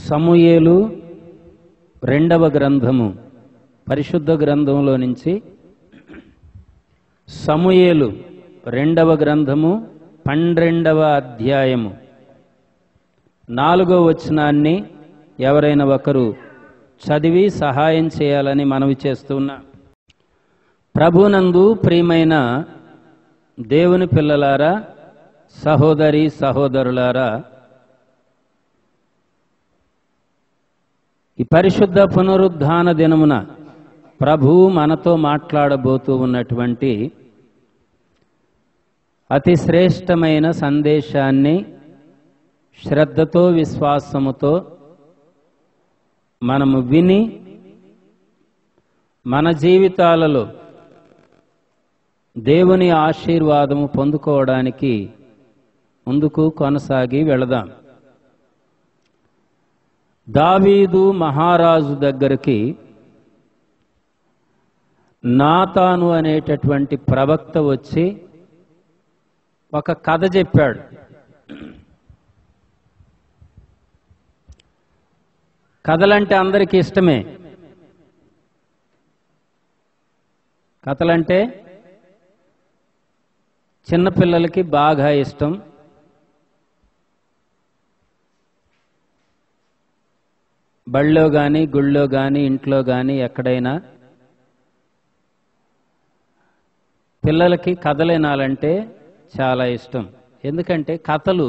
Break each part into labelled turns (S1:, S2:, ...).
S1: సమూయేలు రెండవ గ్రంథము పరిశుద్ధ గ్రంథంలో నుంచి సమూయేలు రెండవ గ్రంథము పన్నెండవ అధ్యాయము నాలుగో వచనాన్ని ఎవరైనా ఒకరు చదివి సహాయం చేయాలని మనవి చేస్తున్నా ప్రభునందు ప్రియమైన దేవుని పిల్లలారా సహోదరి సహోదరులారా ఈ పరిశుద్ధ పునరుద్ధాన దినమున ప్రభు మనతో మాట్లాడబోతూ ఉన్నటువంటి అతి శ్రేష్టమైన సందేశాన్ని శ్రద్ధతో విశ్వాసముతో మనము విని మన జీవితాలలో దేవుని ఆశీర్వాదము పొందుకోవడానికి ముందుకు కొనసాగి వెళదాం దావీదు మహారాజు దగ్గరికి నాతాను అనేటటువంటి ప్రవక్త వచ్చి ఒక కథ చెప్పాడు కథలంటే అందరికీ ఇష్టమే కథలంటే చిన్నపిల్లలకి బాగా ఇష్టం బళ్ళో కానీ గుళ్ళో కానీ ఇంట్లో కానీ ఎక్కడైనా పిల్లలకి కథలు వినాలంటే చాలా ఇష్టం ఎందుకంటే కథలు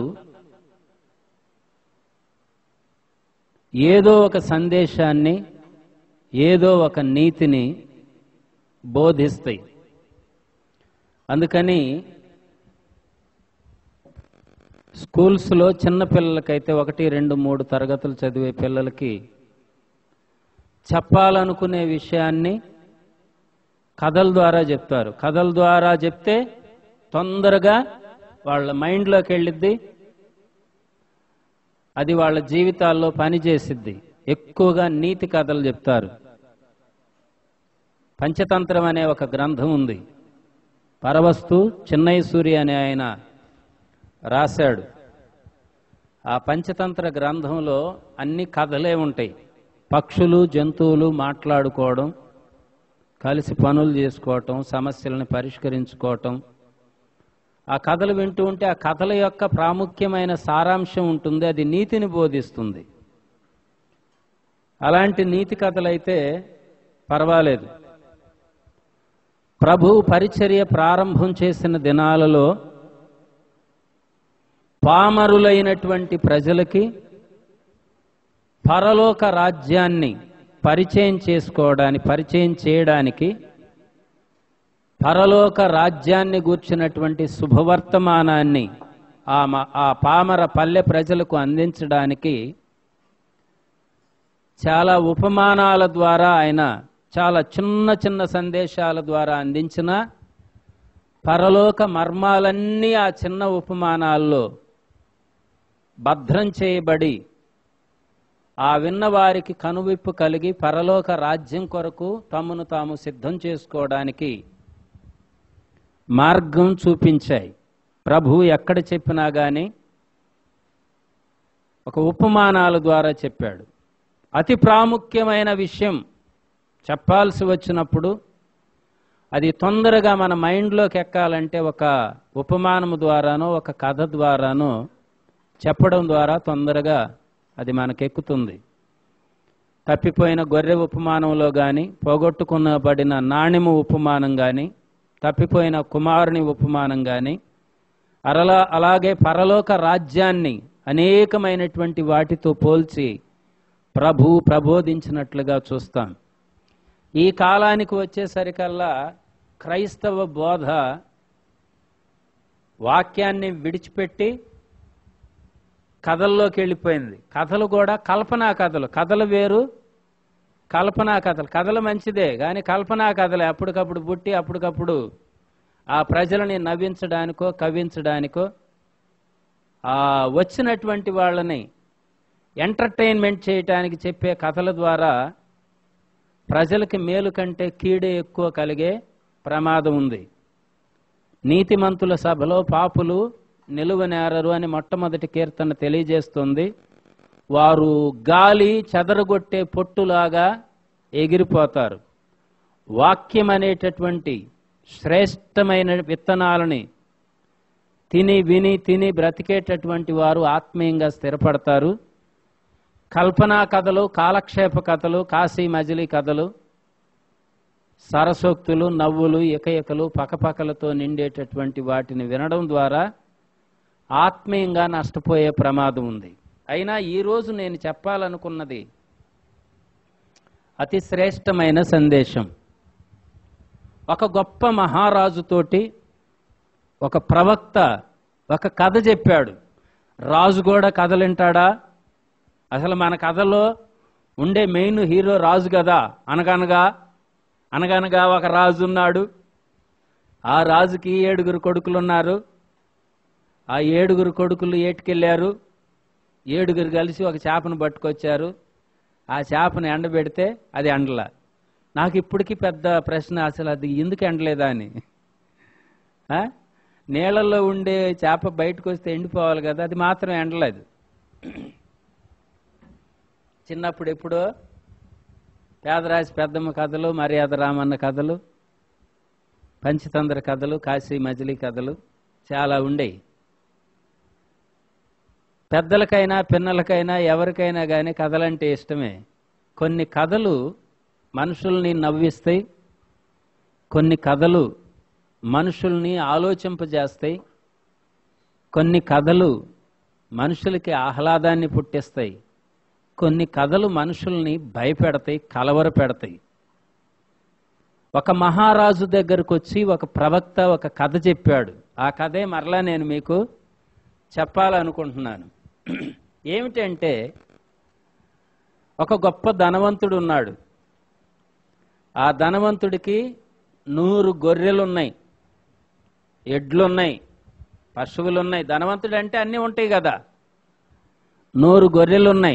S1: ఏదో ఒక సందేశాన్ని ఏదో ఒక నీతిని బోధిస్తాయి అందుకని స్కూల్స్లో చిన్న పిల్లలకైతే ఒకటి రెండు మూడు తరగతులు చదివే పిల్లలకి చెప్పాలనుకునే విషయాన్ని కథల ద్వారా చెప్తారు కథల ద్వారా చెప్తే తొందరగా వాళ్ళ మైండ్లోకి వెళ్ళిద్ది అది వాళ్ళ జీవితాల్లో పనిచేసిద్ది ఎక్కువగా నీతి కథలు చెప్తారు పంచతంత్రం అనే ఒక గ్రంథం ఉంది పరవస్తు చిన్నయ్య సూరి అనే ఆయన రాశాడు ఆ పంచతంత్ర గ్రంథంలో అన్ని కథలే ఉంటాయి పక్షులు జంతువులు మాట్లాడుకోవడం కలిసి పనులు చేసుకోవటం సమస్యలను పరిష్కరించుకోవటం ఆ కథలు వింటూ ఉంటే ఆ కథల యొక్క ప్రాముఖ్యమైన సారాంశం ఉంటుంది అది నీతిని బోధిస్తుంది అలాంటి నీతి కథలైతే పర్వాలేదు ప్రభు పరిచర్య ప్రారంభం చేసిన దినాలలో పామరులైనటువంటి ప్రజలకి పరలోక రాజ్యాన్ని పరిచయం చేసుకోవడానికి పరిచయం చేయడానికి పరలోక రాజ్యాన్ని గూర్చినటువంటి శుభవర్తమానాన్ని ఆ మ- ఆ పామర పల్లె ప్రజలకు అందించడానికి చాలా ఉపమానాల ద్వారా ఆయన చాలా చిన్న చిన్న సందేశాల ద్వారా అందించిన పరలోక మర్మాలన్నీ ఆ చిన్న ఉపమానాల్లో భద్రం చేయబడి ఆ విన్న వారికి కనువిప్పు కలిగి పరలోక రాజ్యం కొరకు తమను తాము సిద్ధం చేసుకోవడానికి మార్గం చూపించాయి ప్రభు ఎక్కడ చెప్పినా గాని ఒక ఉపమానాల ద్వారా చెప్పాడు అతి ప్రాముఖ్యమైన విషయం చెప్పాల్సి వచ్చినప్పుడు అది తొందరగా మన మైండ్లోకి ఎక్కాలంటే ఒక ఉపమానము ద్వారానో ఒక కథ ద్వారానో చెప్పడం ద్వారా తొందరగా అది మనకెక్కుతుంది తప్పిపోయిన గొర్రె ఉపమానంలో కానీ పోగొట్టుకునబడిన నాణ్యము ఉపమానం కానీ తప్పిపోయిన కుమారుని ఉపమానం కానీ అరలా అలాగే పరలోక రాజ్యాన్ని అనేకమైనటువంటి వాటితో పోల్చి ప్రభు ప్రబోధించినట్లుగా చూస్తాం ఈ కాలానికి వచ్చేసరికల్లా క్రైస్తవ బోధ వాక్యాన్ని విడిచిపెట్టి కథల్లోకి వెళ్ళిపోయింది కథలు కూడా కల్పనా కథలు కథలు వేరు కల్పనా కథలు కథలు మంచిదే కానీ కల్పనా కథలే అప్పటికప్పుడు పుట్టి అప్పటికప్పుడు ఆ ప్రజలని నవ్వించడానికో కవ్వించడానికో ఆ వచ్చినటువంటి వాళ్ళని ఎంటర్టైన్మెంట్ చేయటానికి చెప్పే కథల ద్వారా ప్రజలకి మేలు కంటే కీడే ఎక్కువ కలిగే ప్రమాదం ఉంది నీతిమంతుల సభలో పాపులు నిలువనేరరు అని మొట్టమొదటి కీర్తన తెలియజేస్తుంది వారు గాలి చెదరగొట్టే పొట్టులాగా ఎగిరిపోతారు వాక్యం అనేటటువంటి శ్రేష్టమైన విత్తనాలని తిని విని తిని బ్రతికేటటువంటి వారు ఆత్మీయంగా స్థిరపడతారు కల్పనా కథలు కాలక్షేప కథలు కాశీ మజిలీ కథలు సరసోక్తులు నవ్వులు ఇకయికలు పకపకలతో నిండేటటువంటి వాటిని వినడం ద్వారా ఆత్మీయంగా నష్టపోయే ప్రమాదం ఉంది అయినా ఈరోజు నేను చెప్పాలనుకున్నది అతి శ్రేష్టమైన సందేశం ఒక గొప్ప మహారాజుతోటి ఒక ప్రవక్త ఒక కథ చెప్పాడు రాజు కూడా కథలు వింటాడా అసలు మన కథలో ఉండే మెయిన్ హీరో రాజు కదా అనగనగా అనగనగా ఒక రాజు ఉన్నాడు ఆ రాజుకి ఏడుగురు కొడుకులు ఉన్నారు ఆ ఏడుగురు కొడుకులు ఏటుకెళ్ళారు ఏడుగురు కలిసి ఒక చేపను పట్టుకొచ్చారు ఆ చేపను ఎండబెడితే అది ఎండల నాకు ఇప్పటికీ పెద్ద ప్రశ్న అసలు అది ఎందుకు ఎండలేదా అని ఆ? నీళ్ళల్లో ఉండే చేప బయటకు వస్తే ఎండిపోవాలి కదా అది మాత్రం ఎండలేదు చిన్నప్పుడు ఎప్పుడో పేదరాశి పెద్దమ్మ కథలు మర్యాద రామన్న కథలు పంచతంత్ర కథలు కాశీ మజిలీ కథలు చాలా ఉండేవి పెద్దలకైనా పిన్నలకైనా ఎవరికైనా కానీ కథలంటే ఇష్టమే కొన్ని కథలు మనుషుల్ని నవ్విస్తాయి కొన్ని కథలు మనుషుల్ని ఆలోచింపజేస్తాయి కొన్ని కథలు మనుషులకి ఆహ్లాదాన్ని పుట్టిస్తాయి కొన్ని కథలు మనుషుల్ని భయపెడతాయి కలవర పెడతాయి ఒక మహారాజు దగ్గరకు వచ్చి ఒక ప్రవక్త ఒక కథ చెప్పాడు ఆ కథే మరలా నేను మీకు చెప్పాలనుకుంటున్నాను ఏమిటంటే ఒక గొప్ప ధనవంతుడు ఉన్నాడు ఆ ధనవంతుడికి నూరు గొర్రెలున్నాయి ఎడ్లున్నాయి పశువులున్నాయి ధనవంతుడు అంటే అన్నీ ఉంటాయి కదా నూరు గొర్రెలున్నాయి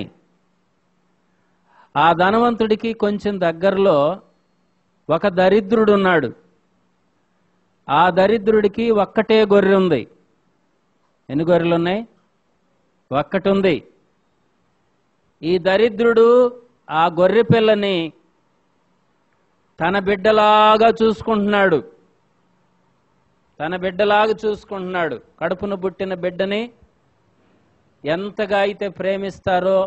S1: ఆ ధనవంతుడికి కొంచెం దగ్గరలో ఒక దరిద్రుడు ఉన్నాడు ఆ దరిద్రుడికి ఒక్కటే గొర్రె ఉంది ఎన్ని గొర్రెలు ఉన్నాయి ఒక్కటి ఉంది ఈ దరిద్రుడు ఆ గొర్రె పిల్లని తన బిడ్డలాగా చూసుకుంటున్నాడు తన బిడ్డలాగా చూసుకుంటున్నాడు కడుపున పుట్టిన బిడ్డని ఎంతగా అయితే ప్రేమిస్తారో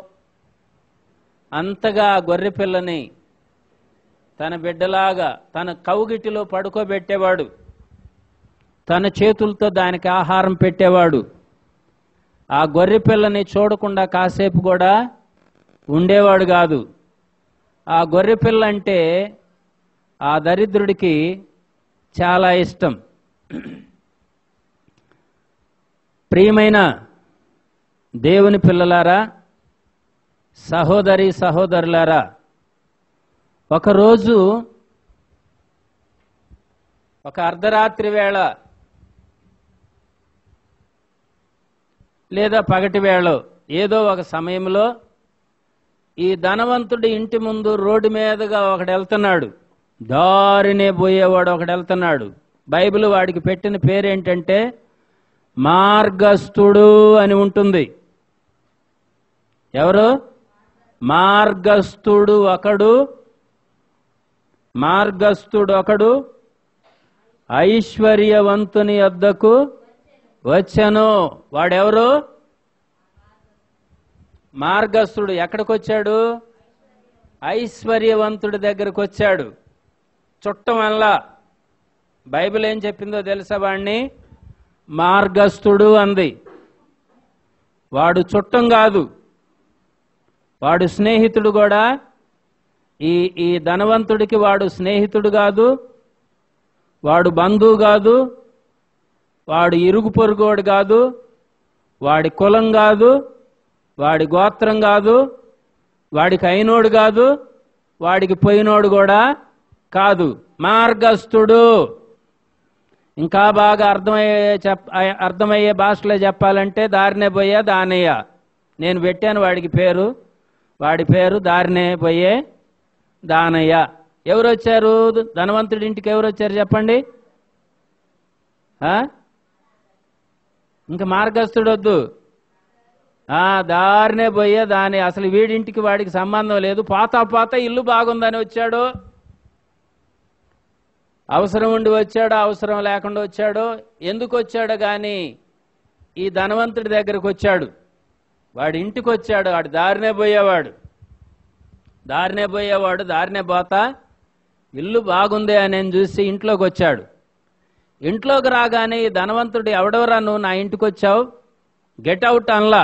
S1: అంతగా ఆ గొర్రె పిల్లని తన బిడ్డలాగా తన కౌగిటిలో పడుకోబెట్టేవాడు తన చేతులతో దానికి ఆహారం పెట్టేవాడు ఆ గొర్రె పిల్లని చూడకుండా కాసేపు కూడా ఉండేవాడు కాదు ఆ గొర్రె పిల్ల అంటే ఆ దరిద్రుడికి చాలా ఇష్టం ప్రియమైన దేవుని పిల్లలారా సహోదరి సహోదరులారా ఒకరోజు ఒక అర్ధరాత్రి వేళ లేదా పగటి వేళ ఏదో ఒక సమయంలో ఈ ధనవంతుడి ఇంటి ముందు రోడ్డు మీదుగా ఒకడు వెళ్తున్నాడు దారినే పోయేవాడు ఒకడు వెళ్తున్నాడు బైబిల్ వాడికి పెట్టిన పేరేంటంటే మార్గస్థుడు అని ఉంటుంది ఎవరు మార్గస్థుడు ఒకడు మార్గస్థుడు ఒకడు ఐశ్వర్యవంతుని వద్దకు వచ్చాను వాడెవరు మార్గస్థుడు ఎక్కడికి వచ్చాడు ఐశ్వర్యవంతుడి దగ్గరకు వచ్చాడు చుట్టం వల్ల బైబిల్ ఏం చెప్పిందో తెలుసా వాడిని మార్గస్థుడు అంది వాడు చుట్టం కాదు వాడు స్నేహితుడు కూడా ఈ ఈ ధనవంతుడికి వాడు స్నేహితుడు కాదు వాడు బంధువు కాదు వాడు ఇరుగు పొరుగోడు కాదు వాడి కులం కాదు వాడి గోత్రం కాదు వాడికి అయినోడు కాదు వాడికి పోయినోడు కూడా కాదు మార్గస్థుడు ఇంకా బాగా అర్థమయ్యే చెప్ అర్థమయ్యే భాషలో చెప్పాలంటే దారినే పోయే దానయ్య నేను పెట్టాను వాడికి పేరు వాడి పేరు దారినే పోయే దానయ్య ఎవరు వచ్చారు ధనవంతుడి ఇంటికి ఎవరు వచ్చారు చెప్పండి ఆ? ఇంకా మార్గస్థుడు వద్దు ఆ దారినే పోయే దాని అసలు వీడింటికి వాడికి సంబంధం లేదు పోతా పోతా ఇల్లు బాగుందని వచ్చాడు అవసరం ఉండి వచ్చాడో అవసరం లేకుండా వచ్చాడో ఎందుకు వచ్చాడో కానీ ఈ ధనవంతుడి దగ్గరకు వచ్చాడు వాడి ఇంటికి వచ్చాడు వాడు దారినే పోయేవాడు దారినే పోయేవాడు దారినే పోతా ఇల్లు బాగుంది అని నేను చూసి ఇంట్లోకి వచ్చాడు ఇంట్లోకి రాగానే ఈ ధనవంతుడు ఎవడెవరా నువ్వు నా ఇంటికి వచ్చావు గెట్ అవుట్ అన్లా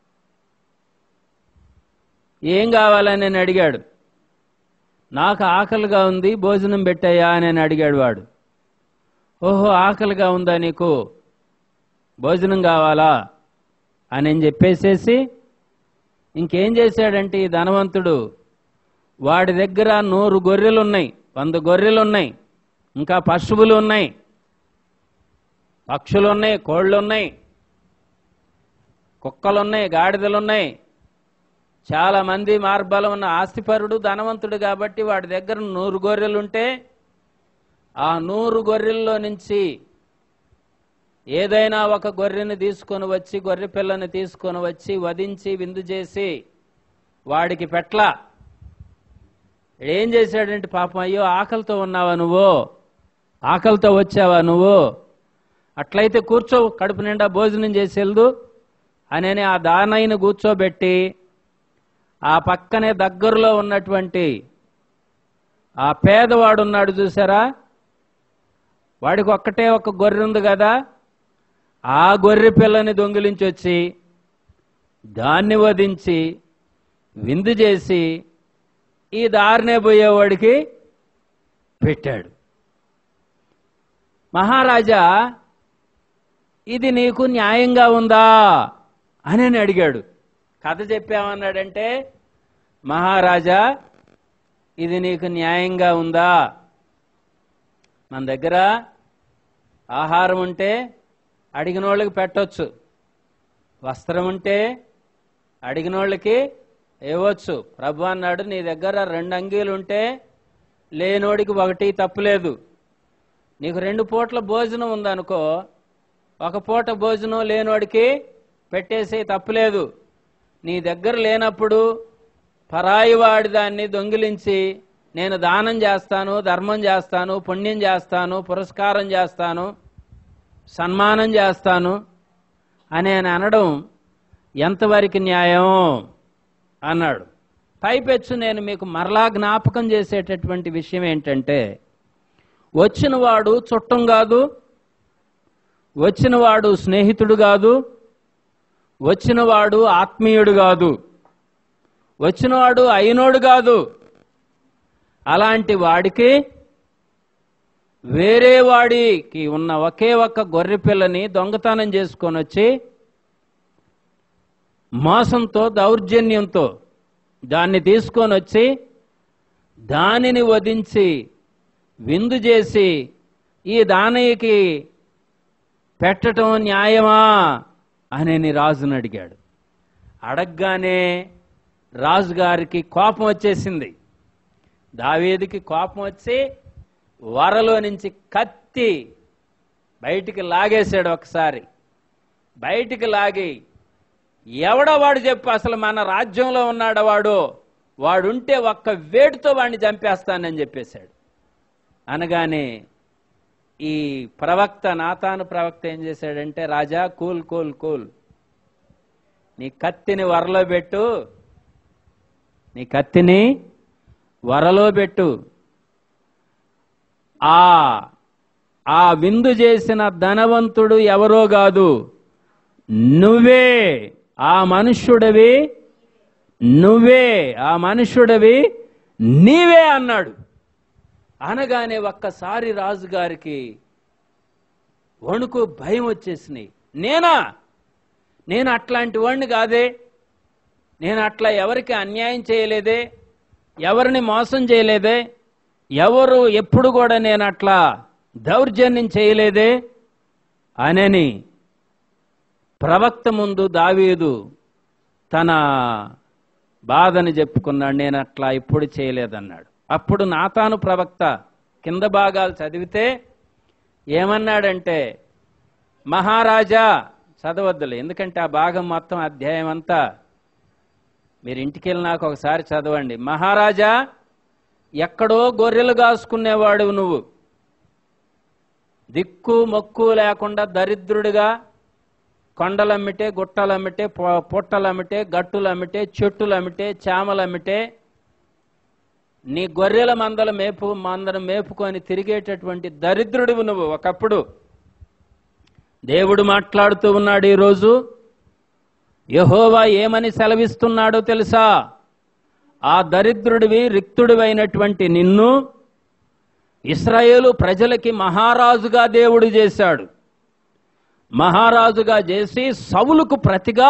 S1: ఏం కావాలని నేను అడిగాడు నాకు ఆకలిగా ఉంది భోజనం పెట్టాయా అని నేను అడిగాడు వాడు ఓహో ఆకలిగా ఉందా నీకు భోజనం కావాలా అని నేను చెప్పేసేసి ఇంకేం చేశాడంటే ఈ ధనవంతుడు వాడి దగ్గర నూరు గొర్రెలు ఉన్నాయి వంద గొర్రెలు ఉన్నాయి ఇంకా పశువులు ఉన్నాయి పక్షులు ఉన్నాయి కోళ్ళు ఉన్నాయి కుక్కలు ఉన్నాయి గాడిదలు ఉన్నాయి చాలా మంది మార్బలం ఉన్న ఆస్తిపరుడు ధనవంతుడు కాబట్టి వాడి దగ్గర నూరు గొర్రెలు ఉంటే ఆ నూరు గొర్రెల్లో నుంచి ఏదైనా ఒక గొర్రెని తీసుకొని వచ్చి గొర్రె పిల్లని తీసుకొని వచ్చి వధించి విందు చేసి వాడికి పెట్ల ఏం చేశాడంటే పాపం అయ్యో ఆకలితో ఉన్నావా నువ్వు ఆకలితో వచ్చావా నువ్వు అట్లయితే కూర్చో కడుపు నిండా భోజనం చేసి వెళ్దు అని ఆ దానైన కూర్చోబెట్టి ఆ పక్కనే దగ్గరలో ఉన్నటువంటి ఆ పేదవాడు ఉన్నాడు చూసారా వాడికి ఒక్కటే ఒక గొర్రె ఉంది కదా ఆ గొర్రె పిల్లని దొంగిలించి వచ్చి దాన్ని వధించి విందు చేసి ఈ దారినే పోయేవాడికి పెట్టాడు మహారాజా ఇది నీకు న్యాయంగా ఉందా అని అని అడిగాడు కథ చెప్పామన్నాడంటే మహారాజా ఇది నీకు న్యాయంగా ఉందా మన దగ్గర ఆహారం ఉంటే అడిగిన వాళ్ళకి పెట్టొచ్చు వస్త్రం ఉంటే అడిగిన వాళ్ళకి ఇవ్వచ్చు ప్రభు అన్నాడు నీ దగ్గర రెండు అంగీలు ఉంటే లేనోడికి ఒకటి తప్పులేదు నీకు రెండు పూట్ల భోజనం ఉందనుకో ఒక పూట భోజనం లేనోడికి పెట్టేసి తప్పులేదు నీ దగ్గర లేనప్పుడు పరాయి వాడి దాన్ని దొంగిలించి నేను దానం చేస్తాను ధర్మం చేస్తాను పుణ్యం చేస్తాను పురస్కారం చేస్తాను సన్మానం చేస్తాను అని ఆయన అనడం ఎంతవరకు న్యాయం అన్నాడు పైపెచ్చు నేను మీకు మరలా జ్ఞాపకం చేసేటటువంటి విషయం ఏంటంటే వచ్చినవాడు చుట్టం కాదు వచ్చినవాడు స్నేహితుడు కాదు వచ్చినవాడు ఆత్మీయుడు కాదు వచ్చినవాడు అయినోడు కాదు అలాంటి వాడికి వేరే వాడికి ఉన్న ఒకే ఒక్క గొర్రె పిల్లని దొంగతనం చేసుకొని వచ్చి మోసంతో దౌర్జన్యంతో దాన్ని తీసుకొని వచ్చి దానిని వధించి విందు చేసి ఈ దానయ్యకి పెట్టటం న్యాయమా అని రాజును అడిగాడు అడగగానే రాజుగారికి కోపం వచ్చేసింది దావీదికి కోపం వచ్చి వరలో నుంచి కత్తి బయటికి లాగేశాడు ఒకసారి బయటికి లాగి ఎవడో వాడు చెప్పు అసలు మన రాజ్యంలో ఉన్నాడు వాడు వాడుంటే ఒక్క వేడితో వాడిని చంపేస్తానని చెప్పేశాడు అనగానే ఈ ప్రవక్త నాతాను ప్రవక్త ఏం చేశాడంటే రాజా కూల్ కూల్ కూల్ నీ కత్తిని వరలో పెట్టు నీ కత్తిని వరలో పెట్టు ఆ ఆ విందు చేసిన ధనవంతుడు ఎవరో కాదు నువ్వే ఆ మనుష్యుడవి నువ్వే ఆ మనుష్యుడవి నీవే అన్నాడు అనగానే ఒక్కసారి రాజుగారికి వణుకు భయం వచ్చేసినాయి నేనా నేను అట్లాంటి వాడిని కాదే నేను అట్లా ఎవరికి అన్యాయం చేయలేదే ఎవరిని మోసం చేయలేదే ఎవరు ఎప్పుడు కూడా నేను అట్లా దౌర్జన్యం చేయలేదే అనని ప్రవక్త ముందు దావీదు తన బాధని చెప్పుకున్నాడు నేను అట్లా ఎప్పుడు చేయలేదన్నాడు అప్పుడు నాతాను ప్రవక్త కింద భాగాలు చదివితే ఏమన్నాడంటే మహారాజా చదవద్దులే ఎందుకంటే ఆ భాగం మొత్తం అధ్యాయం అంతా మీరు ఇంటికి వెళ్ళినాక ఒకసారి చదవండి మహారాజా ఎక్కడో గొర్రెలు కాసుకునేవాడు నువ్వు దిక్కు మొక్కు లేకుండా దరిద్రుడిగా కొండలమ్మిటే గుట్టలమ్మిటే పొ- పుట్టలమ్మిటే గట్టులమ్మిటే చెట్టులమ్మిటే చామలమ్మిటే నీ గొర్రెల మందల మేపు మందను మేపుకొని తిరిగేటటువంటి దరిద్రుడివి నువ్వు ఒకప్పుడు దేవుడు మాట్లాడుతూ ఉన్నాడు ఈరోజు యహోవా ఏమని సెలవిస్తున్నాడో తెలుసా ఆ దరిద్రుడివి రిక్తుడివైనటువంటి నిన్ను ఇస్రాయేలు ప్రజలకి మహారాజుగా దేవుడు చేశాడు మహారాజుగా చేసి సవులుకు ప్రతిగా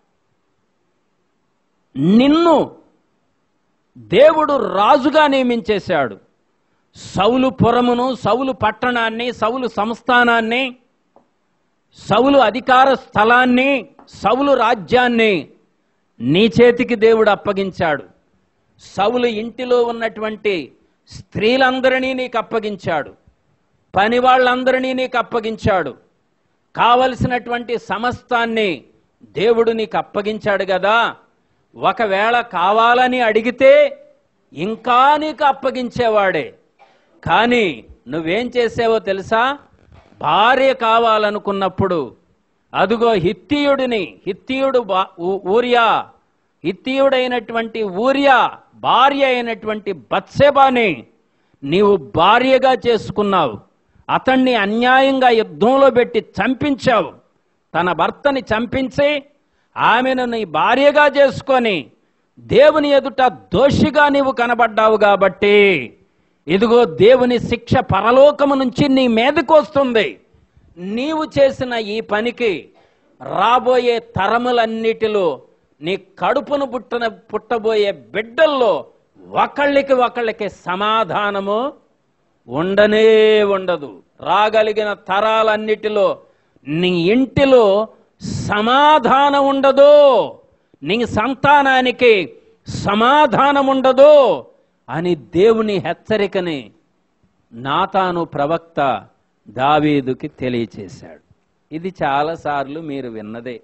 S1: నిన్ను దేవుడు రాజుగా నియమించేశాడు సౌలు పురమును సౌలు పట్టణాన్ని సౌలు సంస్థానాన్ని సౌలు అధికార స్థలాన్ని సౌలు రాజ్యాన్ని నీ చేతికి దేవుడు అప్పగించాడు సౌలు ఇంటిలో ఉన్నటువంటి స్త్రీలందరినీ నీకు అప్పగించాడు పని వాళ్ళందరినీ నీకు అప్పగించాడు కావలసినటువంటి సమస్తాన్ని దేవుడు నీకు అప్పగించాడు కదా ఒకవేళ కావాలని అడిగితే ఇంకా నీకు అప్పగించేవాడే కానీ నువ్వేం చేసావో తెలుసా భార్య కావాలనుకున్నప్పుడు అదుగో హిత్తియుడిని హిత్తియుడు బా- ఊ- ఊరియా హిత్తియుడైనటువంటి ఊరియా భార్య అయినటువంటి బత్సెబాని నీవు భార్యగా చేసుకున్నావు అతన్ని అన్యాయంగా యుద్ధంలో పెట్టి చంపించావు తన భర్తని చంపించి ఆమెను నీ భార్యగా చేసుకొని దేవుని ఎదుట దోషిగా నీవు కనబడ్డావు కాబట్టి ఇదిగో దేవుని శిక్ష పరలోకము నుంచి నీ మీదకు వస్తుంది నీవు చేసిన ఈ పనికి రాబోయే తరములన్నిటిలో నీ కడుపును పుట్టిన పుట్టబోయే బిడ్డల్లో ఒకళ్ళకి ఒకళ్ళకి సమాధానము ఉండనే ఉండదు రాగలిగిన తరాలన్నిటిలో నీ ఇంటిలో సమాధానం ఉండదు నీ సంతానానికి సమాధానం ఉండదు అని దేవుని హెచ్చరికని నాతాను ప్రవక్త దావీదుకి తెలియచేశాడు ఇది చాలాసార్లు మీరు విన్నదే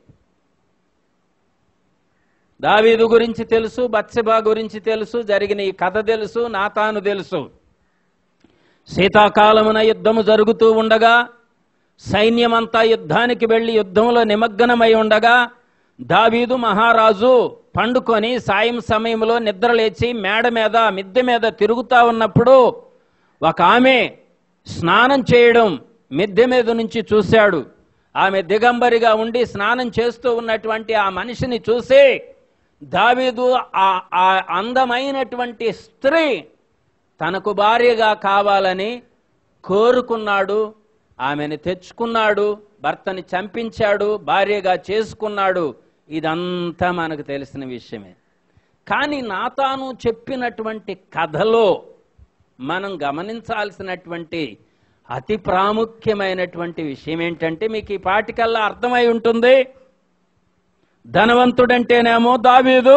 S1: దావీదు గురించి తెలుసు బత్సెబా గురించి తెలుసు జరిగిన ఈ కథ తెలుసు నాతాను తెలుసు శీతాకాలమున యుద్ధము జరుగుతూ ఉండగా సైన్యమంతా యుద్ధానికి వెళ్లి యుద్ధంలో నిమగ్నమై ఉండగా దావీదు మహారాజు పండుకొని సాయం సమయంలో నిద్రలేచి మేడ మీద మిద్దె మీద తిరుగుతా ఉన్నప్పుడు ఒక ఆమె స్నానం చేయడం మిద్దె మీద నుంచి చూశాడు ఆమె దిగంబరిగా ఉండి స్నానం చేస్తూ ఉన్నటువంటి ఆ మనిషిని చూసి దావీదు ఆ ఆ అందమైనటువంటి స్త్రీ తనకు భార్యగా కావాలని కోరుకున్నాడు ఆమెను తెచ్చుకున్నాడు భర్తని చంపించాడు భార్యగా చేసుకున్నాడు ఇదంతా మనకు తెలిసిన విషయమే కానీ నాతాను చెప్పినటువంటి కథలో మనం గమనించాల్సినటువంటి అతి ప్రాముఖ్యమైనటువంటి విషయం ఏంటంటే మీకు ఈ పాటికల్లా అర్థమై ఉంటుంది ధనవంతుడంటేనేమో దావీదు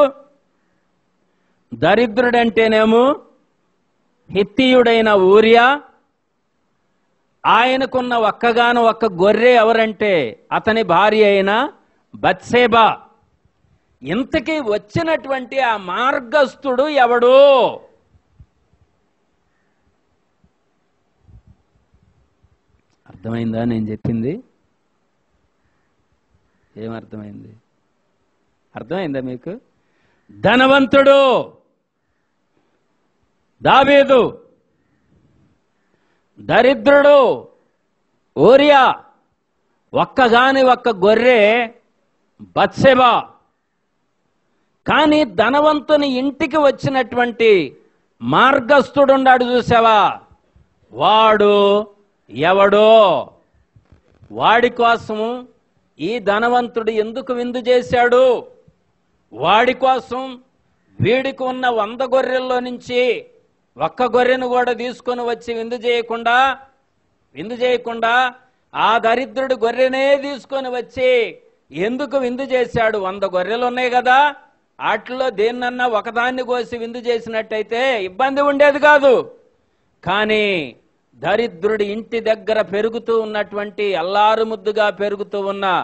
S1: దరిద్రుడంటేనేమో హిత్తియుడైన ఊరియా ఆయనకున్న ఒక్కగాను ఒక్క గొర్రె ఎవరంటే అతని భార్య అయిన బత్సేబా ఇంతకీ వచ్చినటువంటి ఆ మార్గస్థుడు ఎవడు అర్థమైందా నేను చెప్పింది ఏమర్థమైంది అర్థమైందా మీకు ధనవంతుడు దావీదు దరిద్రుడు ఓరియా ఒక్కగాని ఒక్క గొర్రె బత్సెబా కానీ ధనవంతుని ఇంటికి వచ్చినటువంటి మార్గస్థుడున్నాడు చూసావా వాడు ఎవడో వాడి కోసము ఈ ధనవంతుడు ఎందుకు విందు చేశాడు వాడి కోసం వీడికి ఉన్న వంద గొర్రెల్లో నుంచి ఒక్క గొర్రెను కూడా తీసుకొని వచ్చి విందు చేయకుండా విందు చేయకుండా ఆ దరిద్రుడు గొర్రెనే తీసుకొని వచ్చి ఎందుకు విందు చేశాడు వంద గొర్రెలు ఉన్నాయి కదా వాటిలో దేన్నన్నా ఒకదాన్ని కోసి విందు చేసినట్టయితే ఇబ్బంది ఉండేది కాదు కానీ దరిద్రుడి ఇంటి దగ్గర పెరుగుతూ ఉన్నటువంటి అల్లారు ముద్దుగా పెరుగుతూ ఉన్న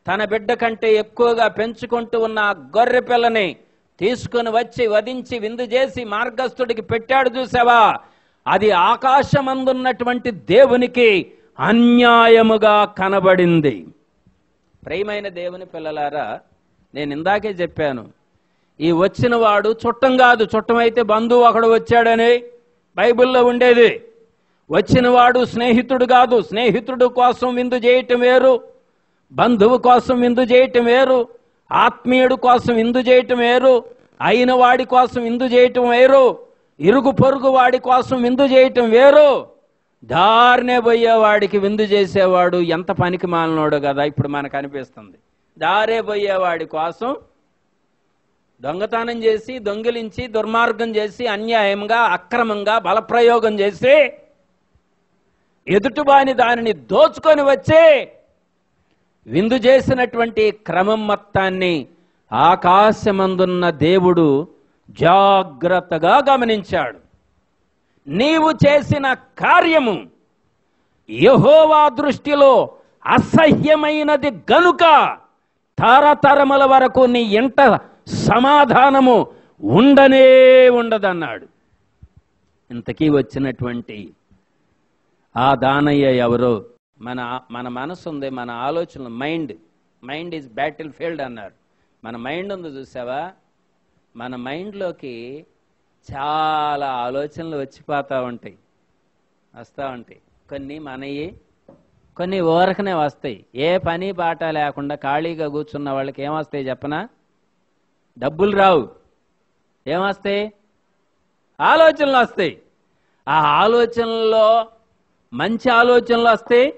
S1: తన బిడ్డ కంటే ఎక్కువగా పెంచుకుంటూ ఉన్న ఆ గొర్రె పిల్లని తీసుకుని వచ్చి వధించి విందు చేసి మార్గస్థుడికి పెట్టాడు చూసావా అది ఆకాశమందున్నటువంటి దేవునికి అన్యాయముగా కనబడింది ప్రియమైన దేవుని పిల్లలారా నేను ఇందాకే చెప్పాను ఈ వచ్చిన వాడు చుట్టం కాదు చుట్టం అయితే బంధువు ఒకడు వచ్చాడని బైబిల్లో ఉండేది వచ్చిన వాడు స్నేహితుడు కాదు స్నేహితుడు కోసం విందు చేయటం వేరు బంధువు కోసం విందు చేయటం వేరు ఆత్మీయుడు కోసం విందు చేయటం వేరు అయిన వాడి కోసం విందు చేయటం వేరు ఇరుగు పొరుగు వాడి కోసం విందు చేయటం వేరు దారినే పోయేవాడికి విందు చేసేవాడు ఎంత పనికి మాలినోడు కదా ఇప్పుడు మనకు అనిపిస్తుంది దారే పోయేవాడి కోసం దొంగతనం చేసి దొంగిలించి దుర్మార్గం చేసి అన్యాయంగా అక్రమంగా బలప్రయోగం చేసి ఎదుటివాని దానిని దోచుకొని వచ్చి విందు చేసినటువంటి క్రమం మొత్తాన్ని ఆకాశమందున్న దేవుడు జాగ్రత్తగా గమనించాడు నీవు చేసిన కార్యము యహోవా దృష్టిలో అసహ్యమైనది గనుక తరతరముల వరకు నీ ఇంట సమాధానము ఉండనే ఉండదన్నాడు ఇంతకీ వచ్చినటువంటి ఆ దానయ్య ఎవరో మన మన మనసు ఉంది మన ఆలోచనలు mind mind is battlefield అన్నారు మన మైండ్ ఉంది చూసావా మన మైండ్లోకి చాలా ఆలోచనలు వచ్చిపోతూ ఉంటాయి వస్తూ ఉంటాయి కొన్ని మనయి కొన్ని ఊరకనే వస్తాయి ఏ పని బాట లేకుండా ఖాళీగా కూర్చున్న వాళ్ళకి ఏమొస్తాయి చెప్పనా డబ్బులు రావు ఏమొస్తాయి ఆలోచనలు వస్తాయి ఆ ఆలోచనల్లో మంచి ఆలోచనలు వస్తాయి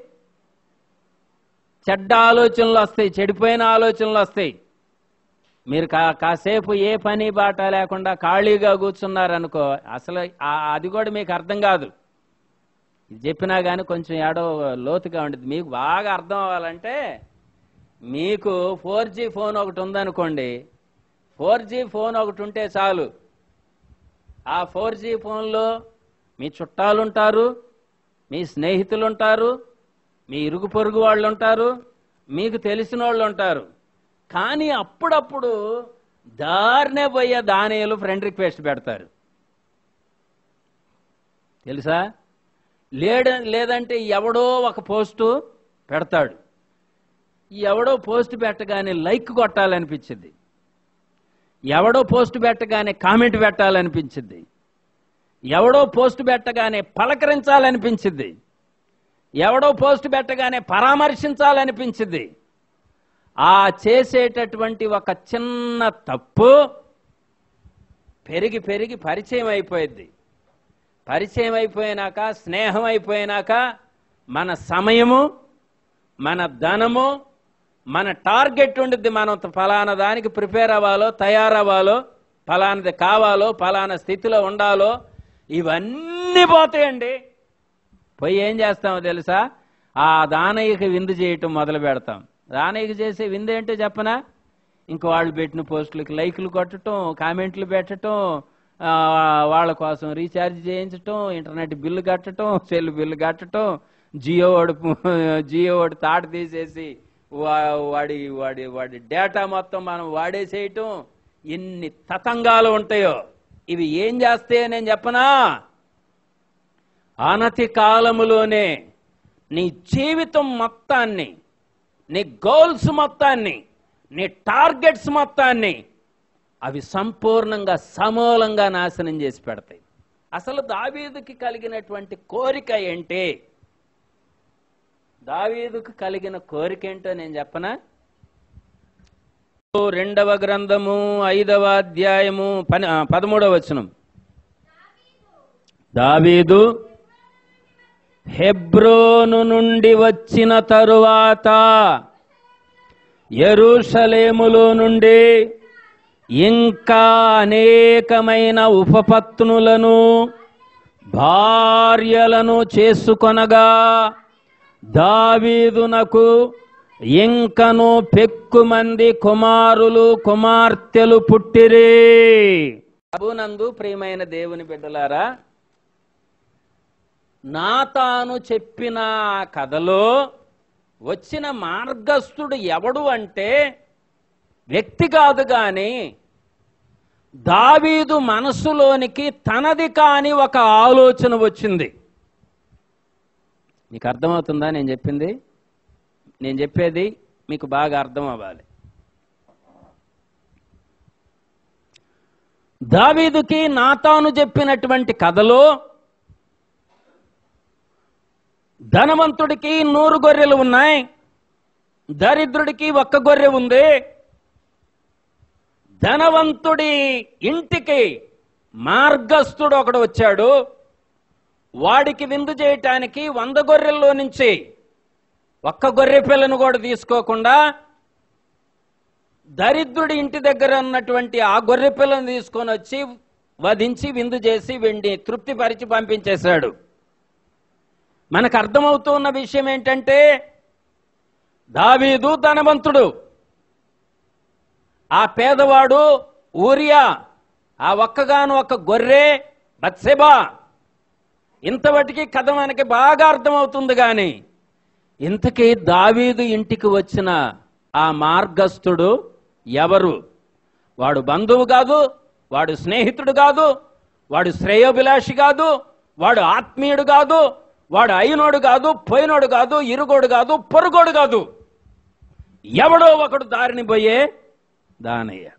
S1: చెడ్డ ఆలోచనలు వస్తాయి చెడిపోయిన ఆలోచనలు వస్తాయి మీరు కా కాసేపు ఏ పని బాట లేకుండా ఖాళీగా కూర్చున్నారనుకో అసలు ఆ- అది కూడా మీకు అర్థం కాదు ఇది చెప్పినా కానీ కొంచెం ఏడో లోతుగా ఉండేది మీకు బాగా అర్థం అవ్వాలంటే మీకు ఫోర్ జీ ఫోన్ ఒకటి ఉందనుకోండి ఫోర్ జీ ఫోన్ ఒకటి ఉంటే చాలు ఆ ఫోర్ జీ ఫోన్లో మీ చుట్టాలు ఉంటారు మీ స్నేహితులు ఉంటారు మీ ఇరుగు పొరుగు వాళ్ళు ఉంటారు మీకు తెలిసిన వాళ్ళు ఉంటారు కానీ అప్పుడప్పుడు దారినే పోయే దానియలు ఫ్రెండ్ రిక్వెస్ట్ పెడతారు తెలుసా లేడ లేదంటే ఎవడో ఒక పోస్టు పెడతాడు ఈ ఎవడో పోస్ట్ పెట్టగానే లైక్ కొట్టాలనిపించింది ఎవడో పోస్ట్ పెట్టగానే కామెంట్ పెట్టాలనిపించింది ఎవడో పోస్ట్ పెట్టగానే పలకరించాలనిపించింది ఎవడో పోస్ట్ పెట్టగానే పరామర్శించాలనిపించింది ఆ చేసేటటువంటి ఒక చిన్న తప్పు పెరిగి పెరిగి పరిచయం అయిపోయింది పరిచయం అయిపోయినాక స్నేహం అయిపోయినాక మన సమయము మన ధనము మన టార్గెట్ ఉండిద్ది మనం ఫలానా దానికి ప్రిపేర్ అవ్వాలో తయారవ్వాలో ఫలానది కావాలో ఫలానా స్థితిలో ఉండాలో ఇవన్నీ పోతాయండి పోయి ఏం చేస్తామో తెలుసా ఆ దానయ్యకి విందు చేయటం మొదలు పెడతాం దానయ్యకి చేసే విందు ఏంటో చెప్పనా ఇంక వాళ్ళు పెట్టిన పోస్టులకి లైకులు కొట్టడం కామెంట్లు పెట్టడం ఆ, వాళ్ళ కోసం రీఛార్జ్ చేయించటం ఇంటర్నెట్ బిల్లు కట్టడం సెల్ బిల్లు కట్టడం జియో వాడు జియో వాడు తాట తీసేసి వా- వాడి వాడి వాడి డేటా మొత్తం మనం వాడేసేయటం ఎన్ని తతంగాలు ఉంటాయో ఇవి ఏం చేస్తాయో నేను చెప్పనా అనతి కాలములోనే నీ జీవితం మొత్తాన్ని నీ గోల్స్ మొత్తాన్ని నీ టార్గెట్స్ మొత్తాన్ని అవి సంపూర్ణంగా సమూలంగా నాశనం చేసి పెడతాయి అసలు దావీదుకి కలిగినటువంటి కోరిక ఏంటి దావీదుకు కలిగిన కోరిక ఏంటో నేను చెప్పనా రెండవ గ్రంథము ఐదవ అధ్యాయము పని ఆ, పదమూడవ వచనం దావీదు హెబ్రోను నుండి వచ్చిన తరువాత యెరూషలేములో నుండి ఇంకా అనేకమైన ఉపపత్నులను భార్యలను చేసుకొనగా దావీదునకు ఇంకను పెక్కుమంది కుమారులు కుమార్తెలు పుట్టిరి ప్రభునందు ప్రియమైన దేవుని బిడ్డలారా నాతాను చెప్పిన ఆ కథలో వచ్చిన మార్గస్థుడు ఎవడు అంటే వ్యక్తి కాదు గాని దావీదు మనసులోనికి తనది కాని ఒక ఆలోచన వచ్చింది నీకు అర్థమవుతుందా నేను చెప్పింది నేను చెప్పేది మీకు బాగా అర్థం అవ్వాలి దావీదుకి నాతాను చెప్పినటువంటి కథలో ధనవంతుడికి నూరు గొర్రెలు ఉన్నాయి దరిద్రుడికి ఒక్క గొర్రె ఉంది ధనవంతుడి ఇంటికి మార్గస్థుడు ఒకడు వచ్చాడు వాడికి విందు చేయటానికి వంద గొర్రెల్లో నుంచి ఒక్క గొర్రె పిల్లను కూడా తీసుకోకుండా దరిద్రుడి ఇంటి దగ్గర ఉన్నటువంటి ఆ గొర్రె పిల్లను తీసుకొని వచ్చి వధించి విందు చేసి వెండి తృప్తిపరిచి పంపించేశాడు మనకు అర్థమవుతున్న విషయం ఏంటంటే దావీదు ధనవంతుడు ఆ పేదవాడు ఊరియా ఆ ఒక్కగాను ఒక గొర్రె బత్సెబా ఇంతవటికి కథ మనకి బాగా అర్థమవుతుంది కానీ ఇంతకీ దావీదు ఇంటికి వచ్చిన ఆ మార్గస్థుడు ఎవరు వాడు బంధువు కాదు వాడు స్నేహితుడు కాదు వాడు శ్రేయోభిలాషి కాదు వాడు ఆత్మీయుడు కాదు వాడు అయినోడు కాదు పోయినోడు కాదు ఇరుగోడు కాదు పొరుగోడు కాదు ఎవడో ఒకడు దారిని పోయే దానయ్య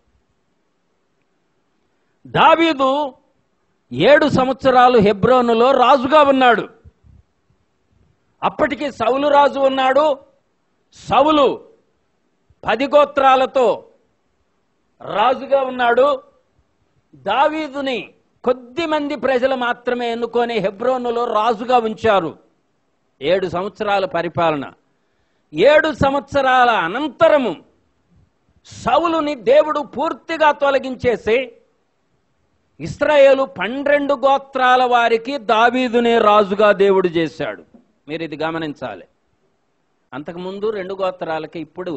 S1: దావీదు ఏడు సంవత్సరాలు హెబ్రోనులో రాజుగా ఉన్నాడు అప్పటికి సౌలు రాజు ఉన్నాడు సౌలు పది గోత్రాలతో రాజుగా ఉన్నాడు దావీదుని కొద్ది మంది ప్రజలు మాత్రమే ఎన్నుకొని హెబ్రోనులో రాజుగా ఉంచారు ఏడు సంవత్సరాల పరిపాలన ఏడు సంవత్సరాల అనంతరము సౌలుని దేవుడు పూర్తిగా తొలగించేసి ఇస్రాయేలు పన్నెండు గోత్రాల వారికి దావీదునే రాజుగా దేవుడు చేశాడు మీరు ఇది గమనించాలి అంతకుముందు రెండు గోత్రాలకి ఇప్పుడు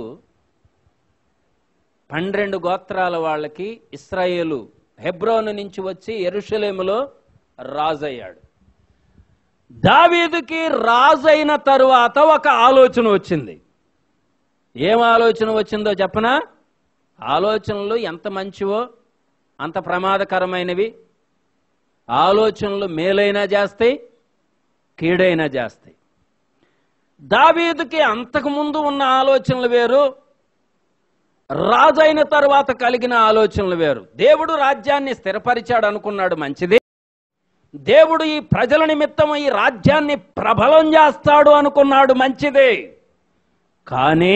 S1: పన్నెండు గోత్రాల వాళ్ళకి ఇస్రాయేలు హెబ్రోను నుంచి వచ్చి ఎరుషలేములో రాజయ్యాడు దావీదుకి రాజైన తరువాత ఒక ఆలోచన వచ్చింది ఏం ఆలోచన వచ్చిందో చెప్పనా ఆలోచనలు ఎంత మంచివో అంత ప్రమాదకరమైనవి ఆలోచనలు మేలైనా చేస్తాయి కీడైనా చేస్తాయి దావీదుకి అంతకుముందు ఉన్న ఆలోచనలు వేరు రాజైన తర్వాత కలిగిన ఆలోచనలు వేరు దేవుడు రాజ్యాన్ని స్థిరపరిచాడు అనుకున్నాడు మంచిది దేవుడు ఈ ప్రజల నిమిత్తం ఈ రాజ్యాన్ని ప్రబలం చేస్తాడు అనుకున్నాడు మంచిది కానీ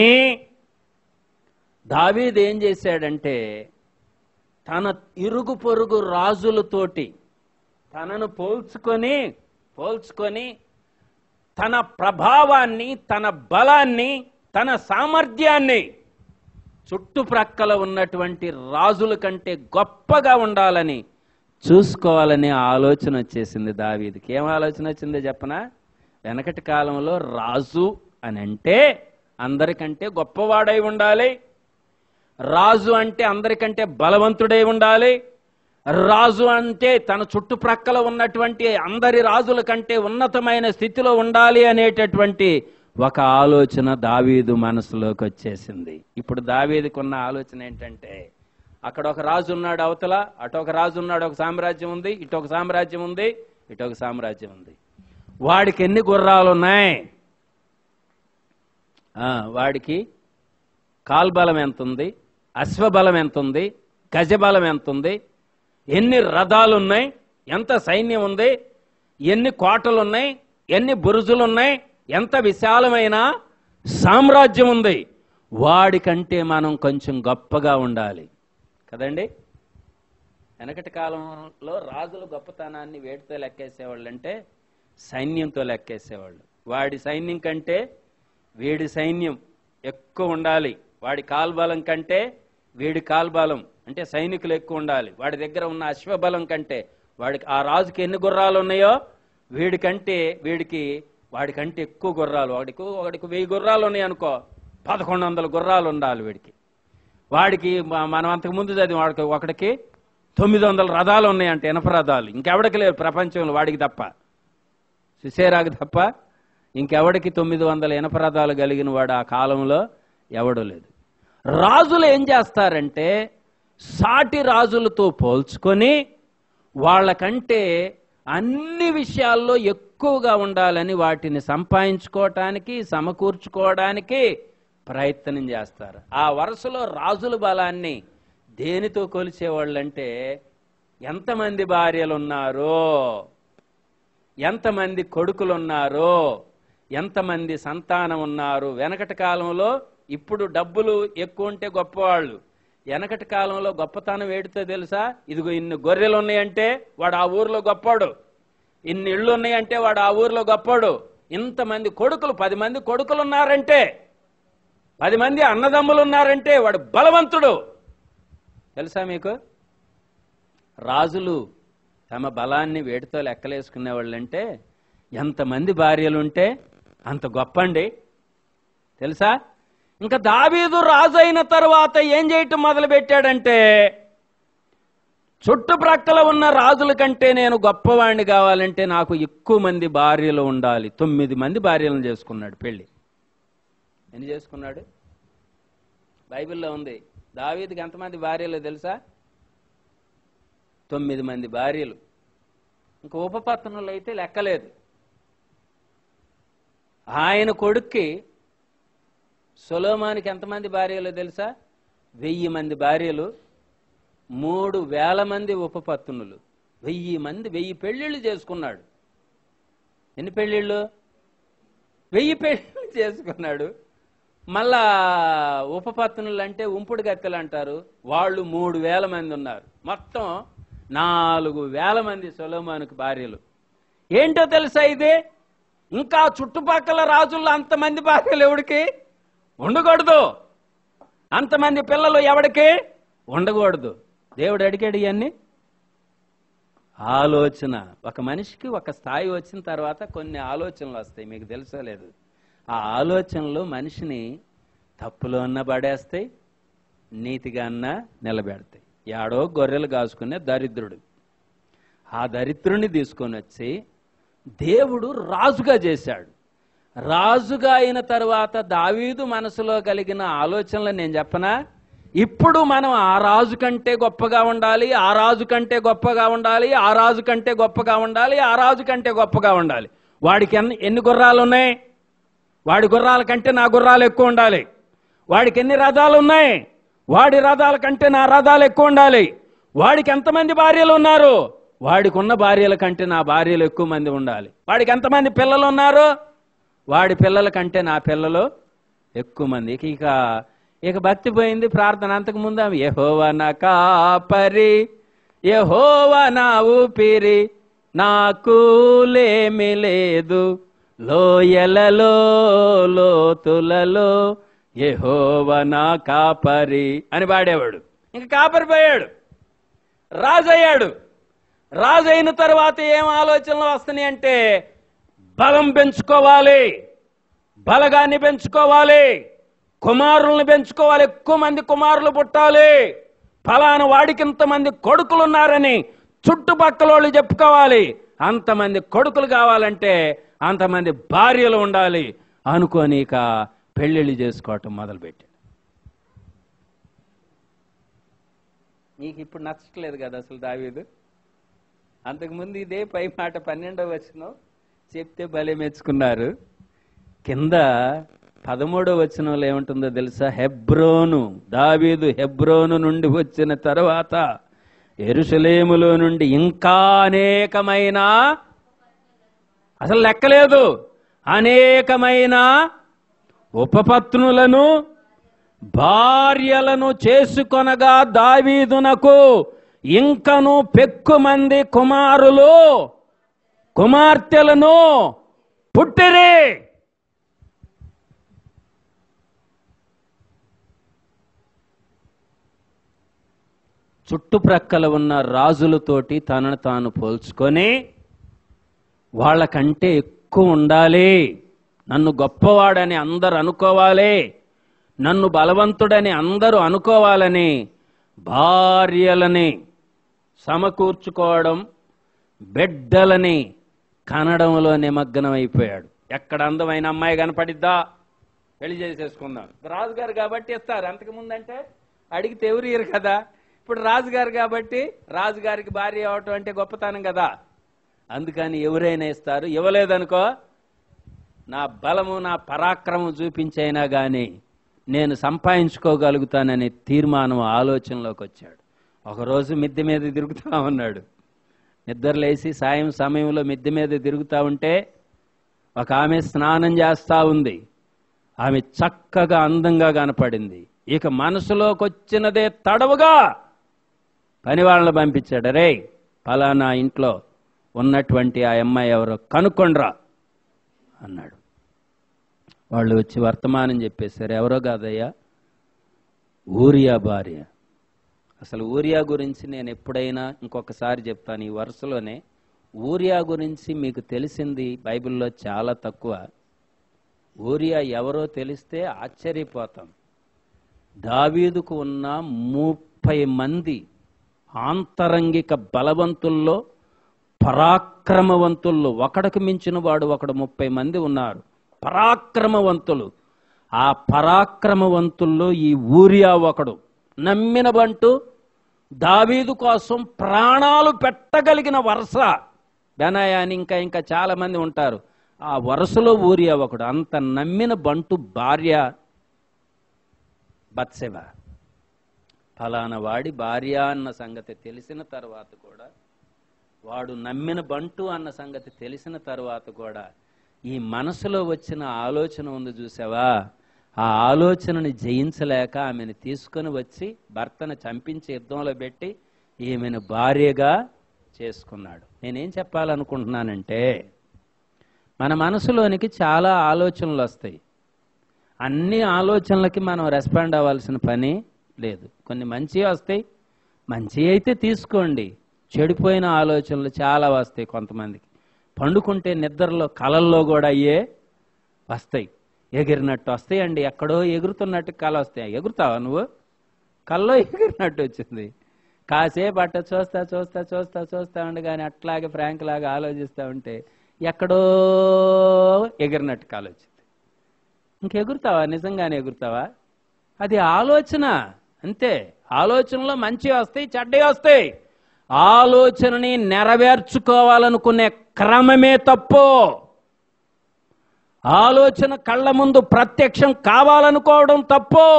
S1: దావీదు ఏం చేశాడంటే తన ఇరుగు పొరుగు రాజులతోటి తనను పోల్చుకొని పోల్చుకొని తన ప్రభావాన్ని తన బలాన్ని తన సామర్థ్యాన్ని చుట్టుప్రక్కల ఉన్నటువంటి రాజుల కంటే గొప్పగా ఉండాలని చూసుకోవాలనే ఆలోచన వచ్చేసింది దావీదికి ఏం ఆలోచన వచ్చిందో చెప్పనా వెనకటి కాలంలో రాజు అని అంటే అందరికంటే గొప్పవాడై ఉండాలి రాజు అంటే అందరికంటే బలవంతుడై ఉండాలి రాజు అంటే తన చుట్టుప్రక్కల ఉన్నటువంటి అందరి రాజుల కంటే ఉన్నతమైన స్థితిలో ఉండాలి అనేటటువంటి ఒక ఆలోచన దావీదు మనసులోకి వచ్చేసింది ఇప్పుడు దావీదుకు ఉన్న ఆలోచన ఏంటంటే అక్కడ ఒక రాజు ఉన్నాడు అవతల అటు ఒక రాజు ఉన్నాడు ఒక సామ్రాజ్యం ఉంది ఇటు ఒక సామ్రాజ్యం ఉంది ఇటు ఒక సామ్రాజ్యం ఉంది వాడికి ఎన్ని గుర్రాలు ఉన్నాయి ఆ, వాడికి కాల్బలం ఎంత ఉంది అశ్వబలం ఎంత ఉంది గజబలం ఎంత ఉంది ఎన్ని రథాలు ఉన్నాయి ఎంత సైన్యం ఉంది ఎన్ని కోటలు ఉన్నాయి ఎన్ని బురుజులు ఉన్నాయి ఎంత విశాలమైన సామ్రాజ్యం ఉంది వాడికంటే మనం కొంచెం గొప్పగా ఉండాలి కదండి వెనకటి కాలంలో రాజుల గొప్పతనాన్ని వేడితో లెక్కేసేవాళ్ళు అంటే సైన్యంతో లెక్కేసేవాళ్ళు వాడి సైన్యం కంటే వీడి సైన్యం ఎక్కువ ఉండాలి వాడి కాల్బలం కంటే వీడి కాల్బలం అంటే సైనికులు ఎక్కువ ఉండాలి వాడి దగ్గర ఉన్న అశ్వబలం కంటే వాడికి ఆ రాజుకి ఎన్ని గుర్రాలు ఉన్నాయో వీడికంటే వీడికి వాడికంటే ఎక్కువ గుర్రాలు వాడికి వాడికి వెయ్యి గుర్రాలు ఉన్నాయి అనుకో పదకొండు వందల గుర్రాలు ఉండాలి వీడికి వాడికి మ- మనం అంతకు ముందు చదివి వాడికి ఒకడికి తొమ్మిది వందల రథాలు ఉన్నాయంటే ఇనప రథాలు ఇంకెవడికి లేవు ప్రపంచంలో వాడికి తప్ప సుసేరాకి తప్ప ఇంకెవడికి తొమ్మిది వందల ఇనపరథాలు కలిగిన వాడు ఆ కాలంలో ఎవడు లేదు రాజులు ఏం చేస్తారంటే సాటి రాజులతో పోల్చుకొని వాళ్ళకంటే అన్ని విషయాల్లో ఎక్కువగా ఉండాలని వాటిని సంపాదించుకోవటానికి సమకూర్చుకోవడానికి ప్రయత్నం చేస్తారు ఆ వరుసలో రాజుల బలాన్ని దేనితో కొలిచేవాళ్ళంటే ఎంతమంది భార్యలు ఉన్నారో ఎంతమంది కొడుకులు ఉన్నారో ఎంతమంది సంతానం ఉన్నారు వెనకటి కాలంలో ఇప్పుడు డబ్బులు ఎక్కువ ఉంటే గొప్పవాళ్ళు వెనకటి కాలంలో గొప్పతనం ఏడుతో తెలుసా ఇదిగో ఇన్ని గొర్రెలు ఉన్నాయంటే వాడు ఆ ఊర్లో గొప్పాడు ఇన్ని ఇళ్ళు ఉన్నాయంటే వాడు ఆ ఊర్లో గొప్పాడు ఇంతమంది కొడుకులు పది మంది కొడుకులు ఉన్నారంటే పది మంది అన్నదమ్ములు ఉన్నారంటే వాడు బలవంతుడు తెలుసా మీకు రాజులు తమ బలాన్ని వేటితో లెక్కలేసుకునే వాళ్ళంటే ఎంతమంది భార్యలుంటే అంత గొప్ప అండి తెలుసా ఇంకా దావీదు రాజు అయిన తర్వాత ఏం చేయటం మొదలు పెట్టాడంటే చుట్టుప్రక్కల ఉన్న రాజుల కంటే నేను గొప్పవాణ్ణి కావాలంటే నాకు ఎక్కువ మంది భార్యలు ఉండాలి తొమ్మిది మంది భార్యలను చేసుకున్నాడు పెళ్లి ఎన్ని చేసుకున్నాడు బైబిల్లో ఉంది దావీదుకి ఎంతమంది భార్యలు తెలుసా తొమ్మిది మంది భార్యలు ఇంకా ఉపపత్నులు అయితే లెక్కలేదు ఆయన కొడుక్కి సొలోమానికి ఎంతమంది భార్యలు తెలుసా వెయ్యి మంది భార్యలు మూడు వేల మంది ఉపపత్నులు వెయ్యి మంది వెయ్యి పెళ్ళిళ్ళు చేసుకున్నాడు ఎన్ని పెళ్ళిళ్ళు వెయ్యి పెళ్ళిళ్ళు చేసుకున్నాడు మళ్ళా ఉపపత్నులు అంటే ఉంపుడు గత్తెలు అంటారు వాళ్ళు మూడు వేల మంది ఉన్నారు మొత్తం నాలుగు వేల మంది సొలోమానుకు భార్యలు ఏంటో తెలుసా ఇది ఇంకా చుట్టుపక్కల రాజుల్లో అంతమంది భార్యలు ఎవడికి ఉండకూడదు అంతమంది పిల్లలు ఎవడికి ఉండకూడదు దేవుడు అడిగాడు ఇవన్నీ ఆలోచన ఒక మనిషికి ఒక స్థాయి వచ్చిన తర్వాత కొన్ని ఆలోచనలు వస్తాయి మీకు తెలుసా లేదు ఆ ఆలోచనలు మనిషిని తప్పులో అన్న పడేస్తాయి నీతిగా అన్న నిలబెడతాయి యాడో గొర్రెలు కాసుకునే దరిద్రుడు ఆ దరిద్రుని తీసుకొని వచ్చి దేవుడు రాజుగా చేశాడు రాజుగా అయిన తర్వాత దావీదు మనసులో కలిగిన ఆలోచనలు నేను చెప్పనా ఇప్పుడు మనం ఆ రాజు కంటే గొప్పగా ఉండాలి ఆ రాజు కంటే గొప్పగా ఉండాలి ఆ రాజు కంటే గొప్పగా ఉండాలి ఆ రాజు కంటే గొప్పగా ఉండాలి వాడికి ఎన్ని ఎన్ని గుర్రాలు ఉన్నాయి వాడి గుర్రాల కంటే నా గుర్రాలు ఎక్కువ ఉండాలి వాడికి ఎన్ని రథాలు ఉన్నాయి వాడి రథాల కంటే నా రథాలు ఎక్కువ ఉండాలి వాడికి ఎంతమంది భార్యలు ఉన్నారు వాడికి ఉన్న భార్యల కంటే నా భార్యలు ఎక్కువ మంది ఉండాలి వాడికి ఎంతమంది పిల్లలు ఉన్నారు వాడి పిల్లల కంటే నా పిల్లలు ఎక్కువ మంది ఇక ఇక ఇక భక్తి పోయింది ప్రార్థన అంతకు ముందు ఆమె, యెహోవా నా కాపరి యెహోవా నా ఊపిరి నాకు లేమి లేదు లోయలలో లోతులలో యెహోవా నా కాపరి అని పాడేవాడు ఇంకా కాపరి పోయాడు రాజు అయ్యాడు రాజు అయిన తర్వాత ఏం ఆలోచనలు వస్తున్నాయి అంటే బలం పెంచుకోవాలి బలగాన్ని పెంచుకోవాలి కుమారులను పెంచుకోవాలి ఎక్కువ మంది కుమారులు పుట్టాలి ఫలానా వాడికి ఇంతమంది కొడుకులు ఉన్నారని చుట్టుపక్కల వాళ్ళు చెప్పుకోవాలి అంతమంది కొడుకులు కావాలంటే అంతమంది భార్యలు ఉండాలి అనుకోని ఇక పెళ్ళిళ్ళు చేసుకోవటం మొదలుపెట్టాడు నీకు ఇప్పుడు నచ్చట్లేదు కదా అసలు దావీదు అంతకుముందు ఇదే పై మాట పన్నెండవ వచనం చెప్తే భలే మెచ్చుకున్నారు కింద పదమూడవ వచనంలో ఏముంటుందో తెలుసా హెబ్రోను దావీదు హెబ్రోను నుండి వచ్చిన తర్వాత ఎరుసలేములో నుండి ఇంకా అనేకమైన అసలు లెక్కలేదు అనేకమైన ఉపపత్నులను భార్యలను చేసుకొనగా దావీదునకు ఇంకను పెక్కుమంది కుమారులు కుమార్తెలను పుట్టిరి చుట్టుప్రక్కల ఉన్న రాజులతోటి తనను తాను పోల్చుకొని వాళ్ళకంటే ఎక్కువ ఉండాలి నన్ను గొప్పవాడని అందరు అనుకోవాలి నన్ను బలవంతుడని అందరూ అనుకోవాలని భార్యలని సమకూర్చుకోవడం బిడ్డలని కనడంలో నిమగ్నం అయిపోయాడు ఎక్కడ అందమైన అమ్మాయి కనపడిద్దా పెళ్లి చేసేసుకుందాం రాజుగారు కాబట్టి ఇస్తారు అంతకుముందు అంటే అడిగితే ఎవరు ఇయ్యరు కదా ఇప్పుడు రాజుగారు కాబట్టి రాజుగారికి భార్య అవటం అంటే గొప్పతనం కదా అందుకని ఎవరైనా ఇస్తారు ఇవ్వలేదనుకో నా బలము నా పరాక్రమం చూపించైనా కానీ నేను సంపాదించుకోగలుగుతాననే తీర్మానం ఆలోచనలోకి వచ్చాడు ఒకరోజు మిద్దె మీద తిరుగుతా ఉన్నాడు నిద్రలేసి సాయం సమయంలో మిద్దె మీద తిరుగుతా ఉంటే ఒక ఆమె స్నానం చేస్తా ఉంది ఆమె చక్కగా అందంగా కనపడింది ఇక మనసులోకి వచ్చినదే తడవుగా పని వాళ్ళని పంపించాడు రే ఫలానా ఇంట్లో ఉన్నటువంటి ఆ అమ్మాయి ఎవరో కనుక్కొండ్రా అన్నాడు వాళ్ళు వచ్చి వర్తమానం చెప్పేశారు ఎవరో కాదయ్యా ఊరియా భార్య అసలు ఊరియా గురించి నేను ఎప్పుడైనా ఇంకొకసారి చెప్తాను ఈ వరుసలోనే ఊరియా గురించి మీకు తెలిసింది బైబిల్లో చాలా తక్కువ ఊరియా ఎవరో తెలిస్తే ఆశ్చర్యపోతాం దావీదుకు ఉన్న ముప్పై మంది ఆంతరంగిక బలవంతుల్లో పరాక్రమవంతుల్లో ఒకడికి మించిన వాడు ఒకడు ముప్పై మంది ఉన్నారు పరాక్రమవంతులు ఆ పరాక్రమవంతుల్లో ఈ ఊరియా ఒకడు నమ్మిన బంటు దావీదు కోసం ప్రాణాలు పెట్టగలిగిన వరుస బెనాయా అని ఇంకా ఇంకా చాలా మంది ఉంటారు ఆ వరుసలో ఊరియా ఒకడు అంత నమ్మిన బంటు భార్య బత్సెవ ఫలానా వాడి భార్య అన్న సంగతి తెలిసిన తర్వాత కూడా వాడు నమ్మిన బంటు అన్న సంగతి తెలిసిన తర్వాత కూడా ఈ మనసులో వచ్చిన ఆలోచన ఉంది చూసావా ఆ ఆలోచనని జయించలేక ఆమెను తీసుకొని వచ్చి భర్తను చంపించి యుద్ధంలో పెట్టి ఈమెను భార్యగా చేసుకున్నాడు నేనేం చెప్పాలనుకుంటున్నానంటే మన మనసులోనికి చాలా ఆలోచనలు వస్తాయి అన్ని ఆలోచనలకి మనం రెస్పాండ్ అవ్వాల్సిన పని లేదు కొన్ని మంచి వస్తాయి మంచి అయితే తీసుకోండి చెడిపోయిన ఆలోచనలు చాలా వస్తాయి కొంతమందికి పండుకుంటే నిద్రలో కలల్లో కూడా అయ్యే వస్తాయి ఎగిరినట్టు వస్తాయండి ఎక్కడో ఎగురుతున్నట్టు కళ వస్తాయి ఎగురుతావా నువ్వు కల్లో ఎగిరినట్టు వచ్చింది కాసేపు అట్ట చూస్తా చూస్తా చూస్తా చూస్తా ఉండగానే అట్లాగే ఫ్రాంక్ లాగా ఆలోచిస్తా ఉంటే ఎక్కడో ఎగిరినట్టు కాలు వచ్చింది ఇంకెగురుతావా నిజంగానే ఎగురుతావా అది ఆలోచన అంతే ఆలోచనలో మంచి వస్తాయి చెడ్డవి వస్తాయి ఆలోచనని నెరవేర్చుకోవాలనుకునే క్రమమే తప్పు ఆలోచన కళ్ళ ముందు ప్రత్యక్షం కావాలనుకోవడం తప్పు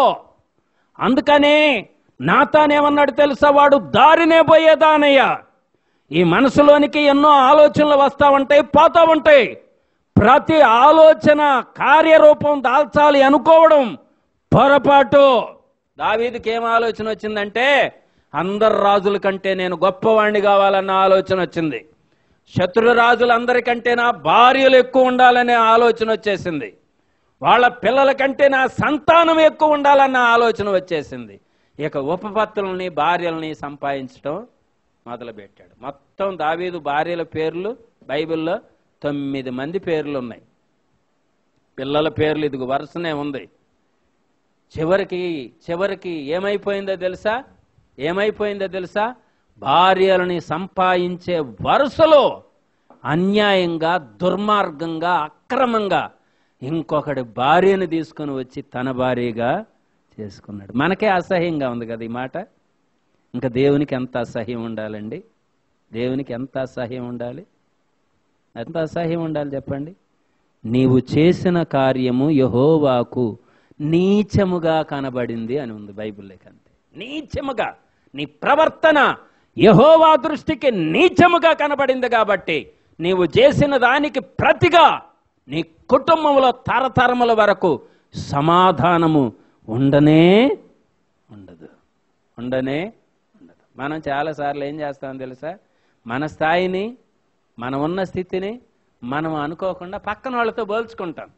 S1: అందుకని నాతానేమన్నాడు తెలుసా వాడు దారినే పోయేదానయ్య ఈ మనసులోనికి ఎన్నో ఆలోచనలు వస్తా ఉంటాయి పోతా ఉంటాయి ప్రతి ఆలోచన కార్యరూపం దాల్చాలి అనుకోవడం పొరపాటు దావీదికి ఏం ఆలోచన వచ్చిందంటే అందరు రాజుల కంటే నేను గొప్పవాణ్ణి కావాలన్న ఆలోచన వచ్చింది శత్రు రాజులందరికంటే నా భార్యలు ఎక్కువ ఉండాలనే ఆలోచన వచ్చేసింది వాళ్ళ పిల్లల కంటే నా సంతానం ఎక్కువ ఉండాలన్న ఆలోచన వచ్చేసింది ఇక ఉపపత్తులని భార్యలని సంపాదించడం మొదలుపెట్టాడు మొత్తం దావీదు భార్యల పేర్లు బైబిల్లో తొమ్మిది మంది పేర్లు ఉన్నాయి పిల్లల పేర్లు ఇదిగో వరుసనే ఉంది చివరికి చివరికి ఏమైపోయిందో తెలుసా ఏమైపోయిందో తెలుసా భార్యలని సంపాదించే వరుసలో అన్యాయంగా దుర్మార్గంగా అక్రమంగా ఇంకొకటి భార్యను తీసుకొని వచ్చి తన భార్యగా చేసుకున్నాడు మనకే అసహ్యంగా ఉంది కదా ఈ మాట ఇంకా దేవునికి ఎంత అసహ్యం ఉండాలండి దేవునికి ఎంత అసహ్యం ఉండాలి ఎంత అసహ్యం ఉండాలి చెప్పండి నీవు చేసిన కార్యము యహోవాకు నీచముగా కనబడింది అని ఉంది బైబిల్లోకి అంతే నీచముగా నీ ప్రవర్తన యహోవా దృష్టికి నీచముగా కనబడింది కాబట్టి నీవు చేసిన దానికి ప్రతిగా నీ కుటుంబంలో తరతరముల వరకు సమాధానము ఉండనే ఉండదు ఉండనే ఉండదు మనం చాలాసార్లు ఏం చేస్తాం తెలుసా మన స్థాయిని మనం ఉన్న స్థితిని మనం అనుకోకుండా పక్కన వాళ్ళతో పోల్చుకుంటాం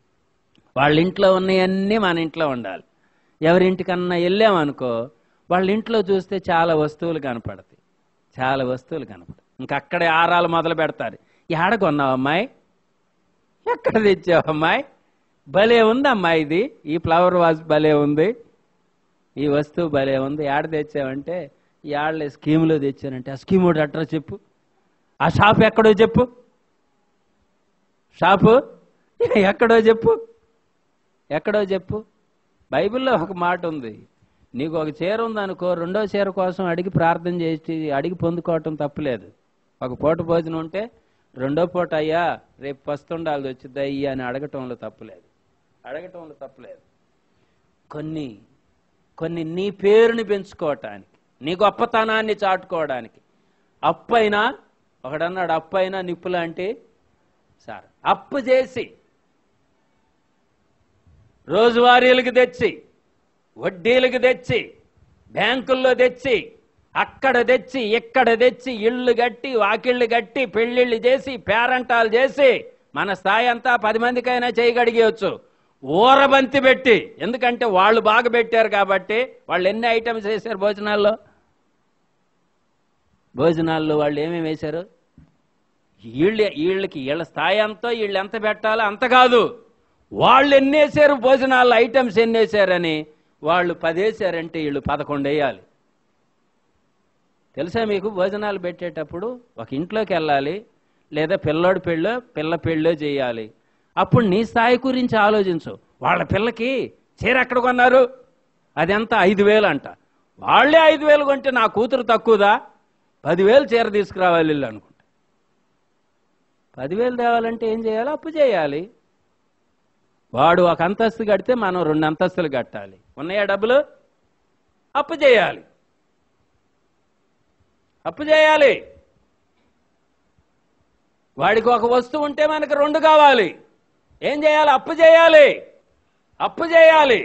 S1: వాళ్ళ ఇంట్లో ఉన్నవన్నీ మన ఇంట్లో ఉండాలి ఎవరింటికన్నా వెళ్ళామనుకో వాళ్ళ ఇంట్లో చూస్తే చాలా వస్తువులు కనపడతాయి చాలా వస్తువులు కనపడతాయి ఇంకా అక్కడే ఆరాలు మొదలు పెడతారు ఎక్కడ కొన్నావు అమ్మాయి ఎక్కడ తెచ్చావు అమ్మాయి భలే ఉంది అమ్మాయి ఇది ఈ ఫ్లవర్ వాజ్ భలే ఉంది ఈ వస్తువు భలే ఉంది ఏడ తెచ్చావంటే ఈ ఆడలే స్కీమ్లో తెచ్చానంటే ఆ స్కీమ్ ఒకటి అడ్రస్ చెప్పు ఆ షాప్ ఎక్కడో చెప్పు షాపు ఎక్కడో చెప్పు ఎక్కడో చెప్పు బైబిల్లో ఒక మాట ఉంది నీకు ఒక చీర ఉందనుకో రెండో చీర కోసం అడిగి ప్రార్థన చేసి అడిగి పొందుకోవటం తప్పులేదు ఒక పూట భోజనం ఉంటే రెండో పూట అయ్యా రేపు పస్తుండాల్సి వచ్చింది అయ్యా అని అడగటంలో తప్పులేదు అడగటంలో తప్పులేదు కొన్ని కొన్ని నీ పేరుని పెంచుకోవటానికి నీ గొప్పతనాన్ని చాటుకోవడానికి అప్పైనా ఒకడన్నాడు అప్పైనా నిప్పు లాంటి సార్ అప్పు చేసి రోజువారీలకు తెచ్చి వడ్డీలకు తెచ్చి బ్యాంకుల్లో తెచ్చి అక్కడ తెచ్చి ఇక్కడ తెచ్చి ఇళ్ళు కట్టి వాకిళ్ళు కట్టి పెళ్లిళ్ళు చేసి పేరంటాలు చేసి మన స్థాయి అంతా పది మందికైనా చేయగడిగేయచ్చు ఊరబంతి పెట్టి ఎందుకంటే వాళ్ళు బాగా పెట్టారు కాబట్టి వాళ్ళు ఎన్ని ఐటమ్స్ వేశారు భోజనాల్లో భోజనాల్లో వాళ్ళు ఏమేమి వేశారు వీళ్ళ వీళ్ళకి వీళ్ళ స్థాయి అంతా వీళ్ళు ఎంత పెట్టాలో అంత కాదు వాళ్ళు ఎన్ని వేసారు భోజనాలు ఐటమ్స్ ఎన్ని వేసారని వాళ్ళు పది వేసారంటే వీళ్ళు పదకొండు వేయాలి తెలుసా మీకు భోజనాలు పెట్టేటప్పుడు ఒక ఇంట్లోకి వెళ్ళాలి లేదా పిల్లోడి పెళ్ళో పిల్ల పెళ్ళో చేయాలి అప్పుడు నీ స్థాయి గురించి ఆలోచించు వాళ్ళ పిల్లకి చీర ఎక్కడ కొన్నారు అది ఎంత ఐదు వేలు అంట వాళ్ళే ఐదు వేలు కొంటే నా కూతురు తక్కువదా పదివేలు చీర తీసుకురావాలి వీళ్ళు అనుకుంటా పదివేలు తేవాలంటే ఏం చేయాలి అప్పు చేయాలి వాడు ఒక అంతస్తు కడితే మనం రెండు అంతస్తులు కట్టాలి ఉన్నాయా డబ్బులు అప్పు చేయాలి అప్పు చేయాలి వాడికి ఒక వస్తువు ఉంటే మనకు రెండు కావాలి ఏం చేయాలి అప్పు చేయాలి అప్పు చేయాలి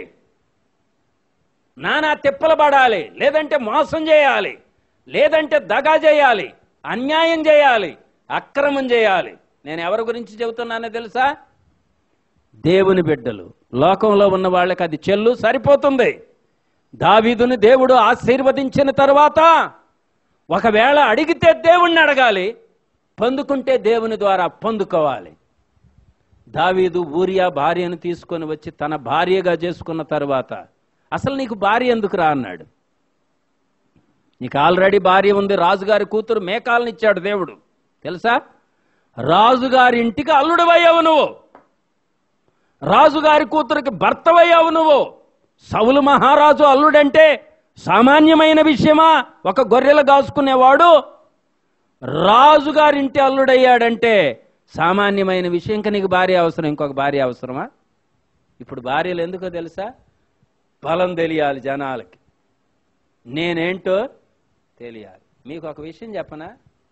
S1: నానా తిప్పలు పడాలి లేదంటే మోసం చేయాలి లేదంటే దగా చేయాలి అన్యాయం చేయాలి అక్రమం చేయాలి నేను ఎవరి గురించి చెబుతున్నానో తెలుసా దేవుని బిడ్డలు లోకంలో ఉన్న వాళ్ళకి అది చెల్లు సరిపోతుంది దావీదుని దేవుడు ఆశీర్వదించిన తర్వాత ఒకవేళ అడిగితే దేవుణ్ణి అడగాలి పొందుకుంటే దేవుని ద్వారా పొందుకోవాలి దావీదు ఊరియా భార్యను తీసుకొని వచ్చి తన భార్యగా చేసుకున్న తర్వాత అసలు నీకు భార్య ఎందుకు రా అన్నాడు నీకు ఆల్రెడీ భార్య ఉంది రాజుగారి కూతురు మేకాలను ఇచ్చాడు దేవుడు తెలుసా రాజుగారి ఇంటికి అల్లుడవయ్యావు నువ్వు రాజుగారి కూతురికి భర్తవయ్యావు నువ్వు సౌలు మహారాజు అల్లుడంటే సామాన్యమైన విషయమా ఒక గొర్రెలు కాసుకునేవాడు రాజుగారింటి అల్లుడయ్యాడంటే సామాన్యమైన విషయం ఇంకా నీకు భార్య అవసరం ఇంకొక భార్య అవసరమా ఇప్పుడు భార్యలు ఎందుకో తెలుసా బలం తెలియాలి జనాలకి నేనేంటో తెలియాలి మీకు ఒక విషయం చెప్పనా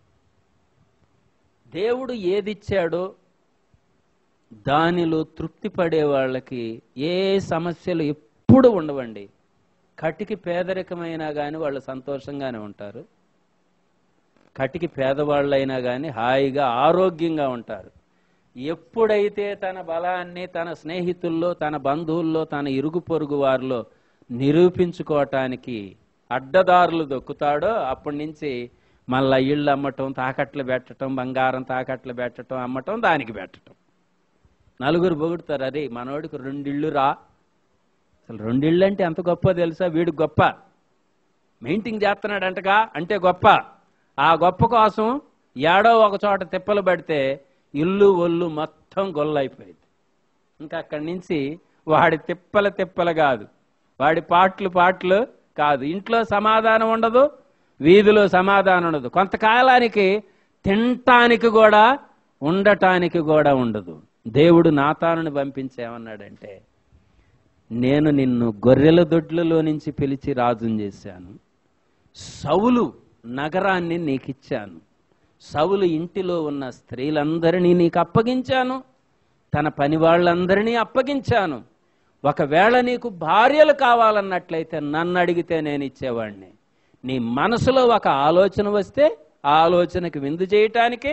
S1: దేవుడు ఏదిచ్చాడో దానిలో తృప్తి పడే వాళ్ళకి ఏ సమస్యలు ఎప్పుడు ఉండవండి కటికి పేదరికమైనా కానీ వాళ్ళు సంతోషంగానే ఉంటారు కటికి పేదవాళ్ళైనా కానీ హాయిగా ఆరోగ్యంగా ఉంటారు ఎప్పుడైతే తన బలాన్ని తన స్నేహితుల్లో తన బంధువుల్లో తన ఇరుగు పొరుగు వారిలో నిరూపించుకోవటానికి అడ్డదారులు దొక్కుతాడో అప్పటి నుంచి మళ్ళా ఇళ్ళు అమ్మటం తాకట్లు పెట్టడం బంగారం తాకట్లు పెట్టడం అమ్మటం దానికి పెట్టడం నలుగురు పొగుడుతారు అరే మనోడికి రెండిళ్ళు రా అసలు రెండిళ్ళు అంటే ఎంత గొప్ప తెలుసా వీడు గొప్ప మెయింటింగ్ చేస్తున్నాడంటగా అంటే గొప్ప ఆ గొప్ప కోసం ఏడో ఒక చోట తిప్పలు పడితే ఇల్లు ఒళ్ళు మొత్తం గొల్లైపోయింది ఇంకా అక్కడి నుంచి వాడి తిప్పల తిప్పలు కాదు వాడి పాటలు పాటలు కాదు ఇంట్లో సమాధానం ఉండదు వీధిలో సమాధానం ఉండదు కొంతకాలానికి తినటానికి కూడా ఉండటానికి కూడా ఉండదు దేవుడు నాతానుని పంపించేమన్నాడంటే నేను నిన్ను గొర్రెల దొడ్లలో నుంచి పిలిచి రాజుని చేశాను సౌలు నగరాన్ని నీకిచ్చాను సౌలు ఇంటిలో ఉన్న స్త్రీలందరినీ నీకు అప్పగించాను తన పని వాళ్ళందరినీ అప్పగించాను ఒకవేళ నీకు భార్యలు కావాలన్నట్లయితే నన్ను అడిగితే నేను ఇచ్చేవాడిని నీ మనసులో ఒక ఆలోచన వస్తే ఆ ఆలోచనకి విందు చేయటానికి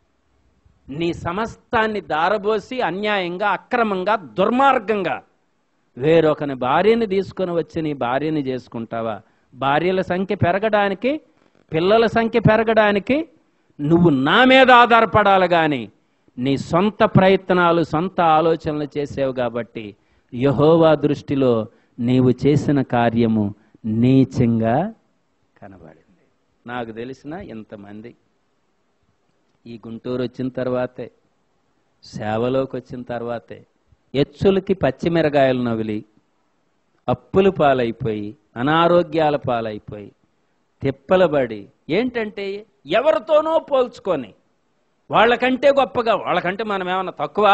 S1: నీ సమస్తాన్ని దారబోసి అన్యాయంగా అక్రమంగా దుర్మార్గంగా వేరొకని భార్యని తీసుకొని వచ్చి నీ భార్యని చేసుకుంటావా భార్యల సంఖ్య పెరగడానికి పిల్లల సంఖ్య పెరగడానికి నువ్వు నా మీద ఆధారపడాలి కానీ నీ సొంత ప్రయత్నాలు సొంత ఆలోచనలు చేసావు కాబట్టి యహోవా దృష్టిలో నీవు చేసిన కార్యము నీచంగా కనబడింది నాకు తెలిసిన ఇంతమంది ఈ గుంటూరు వచ్చిన తర్వాతే సేవలోకి వచ్చిన తర్వాతే ఎచ్చులకి పచ్చిమిరగాయలు నవిలి అప్పులు పాలైపోయి అనారోగ్యాల పాలైపోయి తిప్పలబడి ఏంటంటే ఎవరితోనో పోల్చుకొని వాళ్ళకంటే గొప్పగా వాళ్ళకంటే మనం ఏమన్నా తక్కువ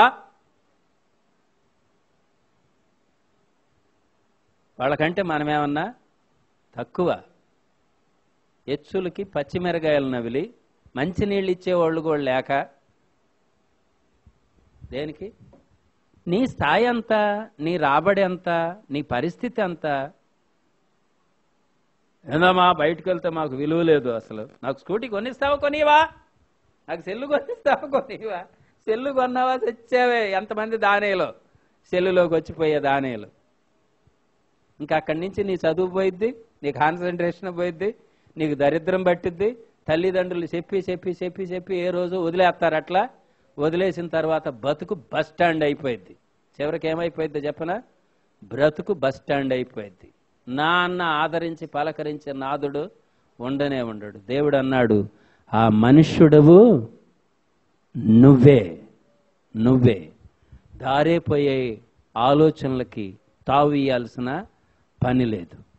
S1: వాళ్ళకంటే మనం ఏమన్నా తక్కువ ఎచ్చులకి పచ్చిమిరగాయలు నవిలి మంచినీళ్ళు ఇచ్చేవాళ్ళు కూడా లేక దేనికి నీ స్థాయి ఎంత నీ రాబడి ఎంత నీ పరిస్థితి ఎంత ఏందమ్మా బయటకు వెళ్తే మాకు విలువ లేదు అసలు నాకు స్కూటీ కొనిస్తావా కొనివా నాకు సెల్లు కొనిస్తావా కొనివా సెల్లు కొన్నావా తెచ్చావే ఎంతమంది దానేలో సెల్లులోకి వచ్చిపోయే దానేలు ఇంకా అక్కడి నుంచి నీ చదువు పోయిద్ది నీ కాన్సన్ట్రేషన్ పోయిద్ది నీకు దరిద్రం పట్టిద్ది తల్లిదండ్రులు చెప్పి చెప్పి చెప్పి చెప్పి ఏ రోజు వదిలేస్తారు అట్లా వదిలేసిన తర్వాత బతుకు బస్ స్టాండ్ అయిపోయింది చివరికి ఏమైపోయింది చెప్పనా బ్రతుకు బస్ స్టాండ్ అయిపోయింది నా అన్న ఆదరించి పలకరించే నాదుడు ఉండనే ఉండడు దేవుడు అన్నాడు ఆ మనుష్యుడవు నువ్వే నువ్వే దారేపోయే ఆలోచనలకి తావు ఇయ్యాల్సిన పని లేదు